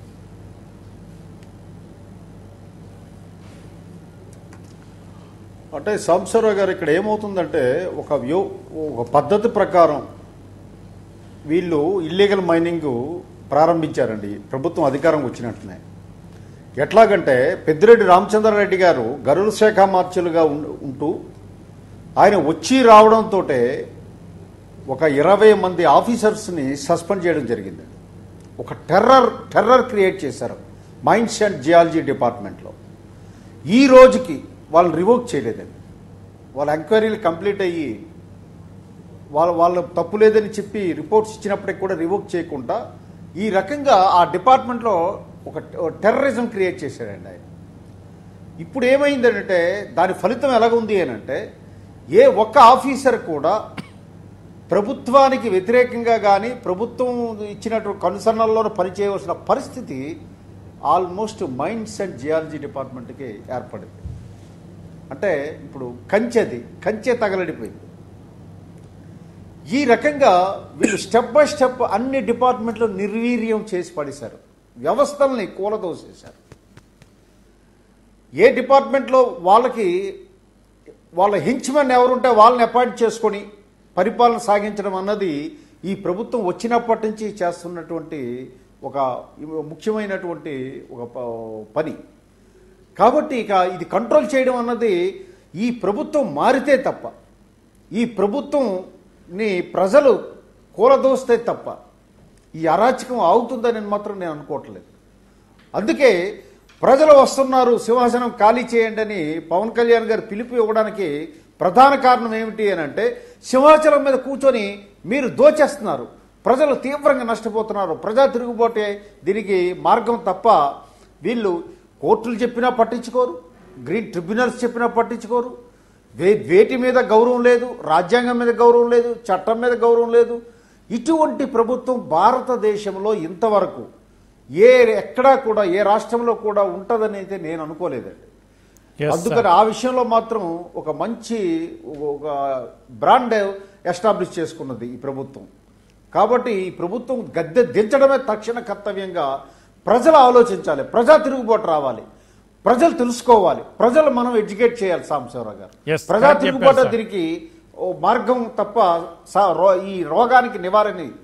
అంటే సాంబశివరావు గారు ఇక్కడ ఏమవుతుందంటే ఒక వ్యూ ఒక పద్ధతి ప్రకారం వీళ్ళు ఇల్లీగల్ మైనింగ్ ప్రారంభించారండి ప్రభుత్వం అధికారం వచ్చినట్టునే ఎట్లాగంటే పెద్దిరెడ్డి రామచంద్రారెడ్డి గారు గరుడ శాఖ మార్చులుగా ఉం- ఉంటూ ఆయన వచ్చి రావడంతో ఒక ఇరవై మంది ఆఫీసర్స్ని సస్పెండ్ చేయడం జరిగిందండి ఒక టెర్రర్ టెర్రర్ క్రియేట్ చేశారు మైన్స్ అండ్ జియాలజీ డిపార్ట్మెంట్లో ఈ రోజుకి వాళ్ళు రివోక్ చేయలేదండి వాళ్ళ ఎంక్వైరీలు కంప్లీట్ అయ్యి వాళ్ళ వాళ్ళు తప్పు లేదని చెప్పి రిపోర్ట్స్ ఇచ్చినప్పటికి కూడా రివోక్ చేయకుండా ఈ రకంగా ఆ డిపార్ట్మెంట్లో ఒక టెర్రరిజం క్రియేట్ చేశాడండి ఆయన ఇప్పుడు ఏమైందంటే దాని ఫలితం ఎలాగుంది అని అంటే ఏ ఒక్క ఆఫీసర్ కూడా ప్రభుత్వానికి వ్యతిరేకంగా కానీ ప్రభుత్వం ఇచ్చినటువంటి కన్సర్నల్లో పనిచేయవలసిన పరిస్థితి ఆల్మోస్ట్ మైండ్స్ అండ్ జియాలజీ డిపార్ట్మెంట్కి ఏర్పడింది అంటే ఇప్పుడు కంచెది కంచె తగలడిపోయింది ఈ రకంగా వీళ్ళు స్టెప్ బై స్టెప్ అన్ని డిపార్ట్మెంట్లు నిర్వీర్యం చేసి పడేశారు వ్యవస్థల్ని కూలదోసేశారు ఏ డిపార్ట్మెంట్లో వాళ్ళకి వాళ్ళ హించ్మెన్ ఎవరుంటే వాళ్ళని అపాయింట్ చేసుకొని పరిపాలన సాగించడం అన్నది ఈ ప్రభుత్వం వచ్చినప్పటి నుంచి చేస్తున్నటువంటి ఒక ముఖ్యమైనటువంటి ఒక ప- పని కాబట్టి ఇక ఇది కంట్రోల్ చేయడం అన్నది ఈ ప్రభుత్వం మారితే తప్ప ఈ ప్రభుత్వంని ప్రజలు కూలదోస్తే తప్ప ఈ అరాచకం ఆగుతుందని మాత్రం నేను అనుకోవట్లేదు అందుకే ప్రజలు వస్తున్నారు సింహాసనం ఖాళీ చేయండి అని పవన్ కళ్యాణ్ గారు పిలుపు ఇవ్వడానికి ప్రధాన కారణం ఏమిటి అని అంటే సింహాచలం మీద కూర్చొని మీరు దోచేస్తున్నారు ప్రజలు తీవ్రంగా నష్టపోతున్నారు ప్రజా తిరుగుబాటే దీనికి మార్గం తప్ప వీళ్ళు కోర్టులు చెప్పినా పట్టించుకోరు గ్రీన్ ట్రిబ్యునల్స్ చెప్పినా పట్టించుకోరు వే వేటి మీద గౌరవం లేదు రాజ్యాంగం మీద గౌరవం లేదు చట్టం మీద గౌరవం లేదు ఇటువంటి ప్రభుత్వం భారతదేశంలో ఇంతవరకు ఏ ఎక్కడా కూడా ఏ రాష్ట్రంలో కూడా ఉంటుందని అయితే నేను అనుకోలేదండి Yes, అందుకని ఆ విషయంలో మాత్రం ఒక మంచి ఒక బ్రాండ్ ఎస్టాబ్లిష్ చేసుకున్నది ఈ ప్రభుత్వం కాబట్టి ఈ ప్రభుత్వం గద్దె దించడమే తక్షణ కర్తవ్యంగా ప్రజలు ఆలోచించాలి ప్రజా తిరుగుబాటు రావాలి ప్రజలు తెలుసుకోవాలి ప్రజలు మనం ఎడ్యుకేట్ చేయాలి సాంబశివరావు గారు Yes, ప్రజా correct తిరుగుబాటు చెప్పారు, sir. దీనికి ఓ మార్గం తప్ప సా- రో- ఈ రోగానికి నివారణ ఇది.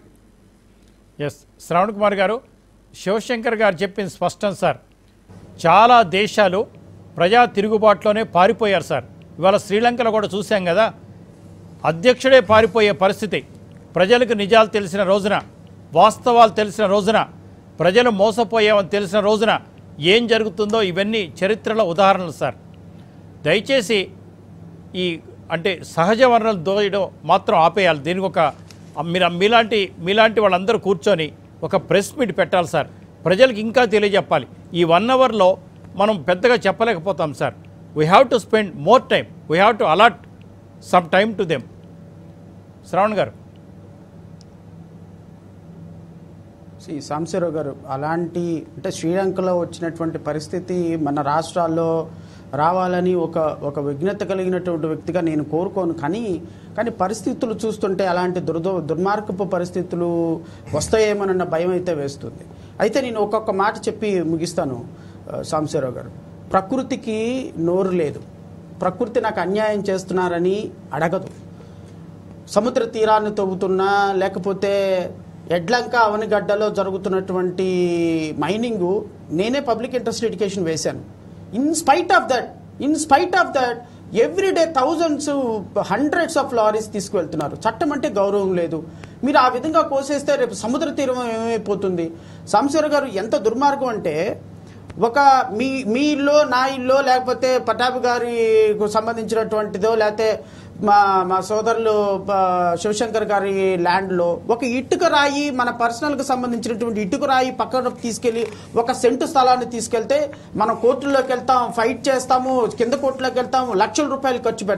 ఎస్ శ్రవణ్ కుమార్ గారు శివశంకర్ గారు చెప్పింది స్పష్టం సార్ చాలా దేశాలు ప్రజా తిరుగుబాటులోనే పారిపోయారు సార్ ఇవాళ శ్రీలంకలో కూడా చూసాం కదా అధ్యక్షుడే పారిపోయే పరిస్థితి ప్రజలకు నిజాలు తెలిసిన రోజున వాస్తవాలు తెలిసిన రోజున ప్రజలు మోసపోయామని తెలిసిన రోజున ఏం జరుగుతుందో ఇవన్నీ చరిత్రలో ఉదాహరణలు సార్ దయచేసి ఈ అంటే సహజ వనరులు దోయడం మాత్రం ఆపేయాలి దీనికి ఒక మీరు మీలాంటి మీలాంటి వాళ్ళందరూ కూర్చొని ఒక ప్రెస్ మీట్ పెట్టాలి సార్ ప్రజలకు ఇంకా తెలియజెప్పాలి ఈ వన్ అవర్లో మనం పెద్దగా చెప్పలేకపోతాం sir we have to spend more time we have to allot some time to them Shravan garu Shri Sambasivarao గారు అలాంటి అంటే శ్రీలంకలో వచ్చినటువంటి పరిస్థితి మన రాష్ట్రాల్లో రావాలని ఒక ఒక విఘ్నత కలిగినటువంటి వ్యక్తిగా నేను కోరుకోను కానీ కానీ పరిస్థితులు చూస్తుంటే అలాంటి దుర్దో దుర్మార్గపు పరిస్థితులు వస్తాయేమోనన్న భయం అయితే వేస్తుంది అయితే నేను ఒక్కొక్క మాట చెప్పి ముగిస్తాను ఆ, సాంబశివరావు గారు ప్రకృతికి నోరు లేదు ప్రకృతి నాకు అన్యాయం చేస్తున్నారని అడగదు సముద్ర తీరాన్ని తవ్వుతున్నా లేకపోతే ఎడ్లంక అవనిగడ్డలో జరుగుతున్నటువంటి మైనింగు నేనే పబ్లిక్ ఇంట్రెస్ట్ ఎడ్యుకేషన్ వేశాను in spite of that in spite of that every day thousands hundreds of lorries తీసుకువెళ్తున్నారు చట్టం అంటే గౌరవం లేదు మీరు ఆ విధంగా కోసేస్తే రేపు సముద్ర తీరం ఏమైపోతుంది సాంబశివర గారు ఎంత దుర్మార్గం అంటే ఒక మీ మీ ఇల్లు నా ఇల్లు లేకపోతే పటాభి గారికి సంబంధించినటువంటిదో లేకపోతే మా మా సోదరులు ఆ, శివశంకర్ గారి ల్యాండ్లో ఒక ఇటుక రాయి మన పర్సనల్కి సంబంధించినటువంటి ఇటుక రాయి పక్కన తీసుకెళ్ళి ఒక సెంటు స్థలాన్ని తీసుకెళ్తే మనం కోర్టుల్లోకి వెళ్తాం ఫైట్ చేస్తాము కింద కోర్టులోకి వెళ్తాము లక్షల రూపాయలు ఖర్చు పెడతాం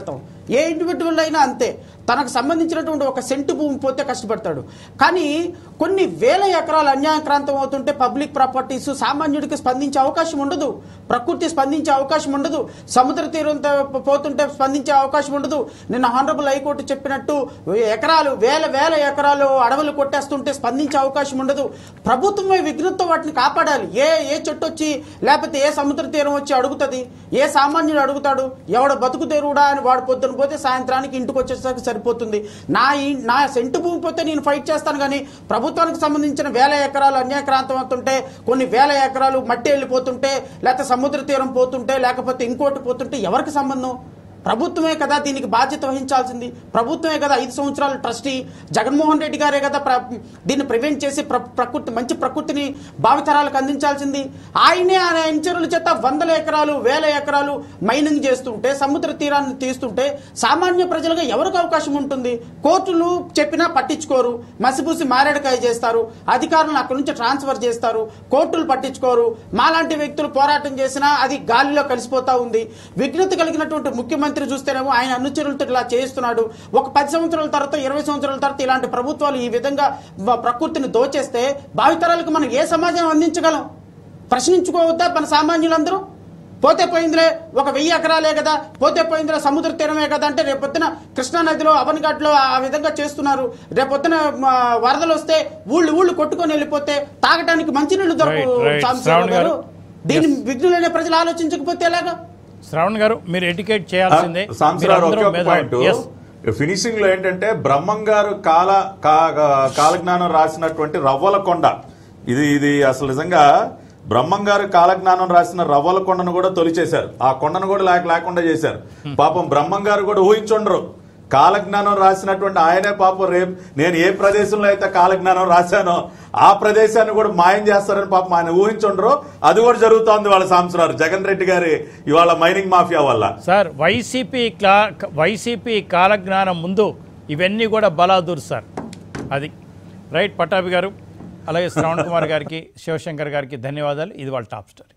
ఏ ఇండివిజువల్ అయినా అంతే తనకు సంబంధించినటువంటి ఒక సెంటు భూమి పోతే కష్టపడతాడు కానీ కొన్ని వేల ఎకరాలు అన్యాయక్రాంతం అవుతుంటే పబ్లిక్ ప్రాపర్టీస్ సామాన్యుడికి స్పందించే అవకాశం ఉండదు ప్రకృతి స్పందించే అవకాశం ఉండదు సముద్ర తీరంతో పోతుంటే స్పందించే అవకాశం ఉండదు నిన్న హానరబుల్ హైకోర్టు చెప్పినట్టు ఎకరాలు వేల వేల ఎకరాలు అడవులు కొట్టేస్తుంటే స్పందించే అవకాశం ఉండదు ప్రభుత్వమే విఘ్నతతో వాటిని కాపాడాలి ఏ ఏ చెట్టు వచ్చి లేకపోతే ఏ సముద్ర తీరం వచ్చి అడుగుతుంది ఏ సామాన్యుడు అడుగుతాడు ఎవడ బతుకు తెరువుడా అని వాడు పొద్దున పోతే సాయంత్రానికి ఇంటికి వచ్చేసరికి సరిపోతుంది నా ఇ- నా సెంటు భూమి పోతే నేను ఫైట్ చేస్తాను కానీ ప్రభుత్వానికి సంబంధించిన వేల ఎకరాలు అన్యాక్రాంతం అవుతుంటే కొన్ని వేల ఎకరాలు మట్టి వెళ్ళిపోతుంటే లేకపోతే సముద్ర తీరం పోతుంటే లేకపోతే ఇంకోటి పోతుంటే ఎవరికి సంబంధం ప్రభుత్వమే కదా దీనికి బాధ్యత వహించాల్సింది ప్రభుత్వమే కదా ఐదు సంవత్సరాల ట్రస్టీ జగన్మోహన్ రెడ్డి గారే కదా ప్ర దీన్ని ప్రివెంట్ చేసి ప్ర ప్రకృతి మంచి ప్రకృతిని భావితరాలకు అందించాల్సింది ఆయనే ఆయన ఇంచరుల చేత వందల ఎకరాలు వేల ఎకరాలు మైనింగ్ చేస్తుంటే సముద్ర తీరాన్ని తీస్తుంటే సామాన్య ప్రజలుగా ఎవరికి అవకాశం ఉంటుంది కోర్టులు చెప్పినా పట్టించుకోరు మసిపూసి మారేడుకాయ చేస్తారు అధికారులను అక్కడి నుంచి ట్రాన్స్ఫర్ చేస్తారు కోర్టులు పట్టించుకోరు మాలాంటి వ్యక్తులు పోరాటం చేసినా అది గాలిలో కలిసిపోతా ఉంది విఘ్నత కలిగినటువంటి ముఖ్యమంత్రి చూస్తేనేమో ఆయన అనుచరులతో ఇలా చేస్తున్నాడు ఒక పది సంవత్సరాల తర్వాత ఇరవై సంవత్సరాల తర్వాత ఇలాంటి ప్రభుత్వాలు ఈ విధంగా వ- ప్రకృతిని దోచేస్తే భావితరాలకు మనం ఏ సమాజం అందించగలం ప్రశ్నించుకోవద్దా మన సామాన్యులందరూ పోతే పోయిందిలే ఒక వెయ్యి ఎకరాలే కదా పోతే పోయిందిలే సముద్ర తీరమే కదా అంటే రేపొద్దున కృష్ణా నదిలో అవనఘాట్లో ఆ విధంగా చేస్తున్నారు రేపొద్దున మ, వరదలు వస్తే ఊళ్ళు ఊళ్ళు కొట్టుకొని వెళ్ళిపోతే తాగటానికి మంచినీళ్ళు దొరకవు Right, right. సాంబశివరావు శ్రావణ్ గారు. గారు దీన్ని విఘ్నులైన ప్రజలు ఆలోచించకపోతే ఎలాగా శ్రవణ్ గారు మీరు ఎడ్యుకేట్ చేయాల్సిందే సాంసరావు ఒకే మీరందరూ ఒక మేధావులు. Point Yes. ఫినిషింగ్ లో ఏంటంటే బ్రహ్మం గారు కాల కా- కా- కాలజ్ఞానం రాసినటువంటి రవ్వల కొండ ఇది ఇది అసలు నిజంగా బ్రహ్మం గారు కాలజ్ఞానం రాసిన రవ్వల కొండను కూడా తొలిచేశారు ఆ కొండను కూడా లేక లేకుండా చేశారు పాపం బ్రహ్మం గారు కూడా ఊహించుండరు కాలజ్ఞానం రాసినటువంటి ఆయనే పాపం రేపు నేను ఏ ప్రదేశంలో అయితే కాలజ్ఞానం రాశానో ఆ ప్రదేశాన్ని కూడా మాయం చేస్తారని పాపం ఆయన ఊహించుండరు అది కూడా జరుగుతోంది వాళ్ళ సంవత్సరాలు జగన్ రెడ్డి గారి ఇవాళ మైనింగ్ మాఫియా వల్ల సార్ వైసీపీ క్లా వైసీపీ కాలజ్ఞానం ముందు ఇవన్నీ కూడా బలాదూర్ సార్ అది రైట్ పట్టాభి గారు అలాగే శ్రవణ్ కుమార్ గారికి శివశంకర్ గారికి ధన్యవాదాలు ఇది వాళ్ళ టాప్ స్టోరీ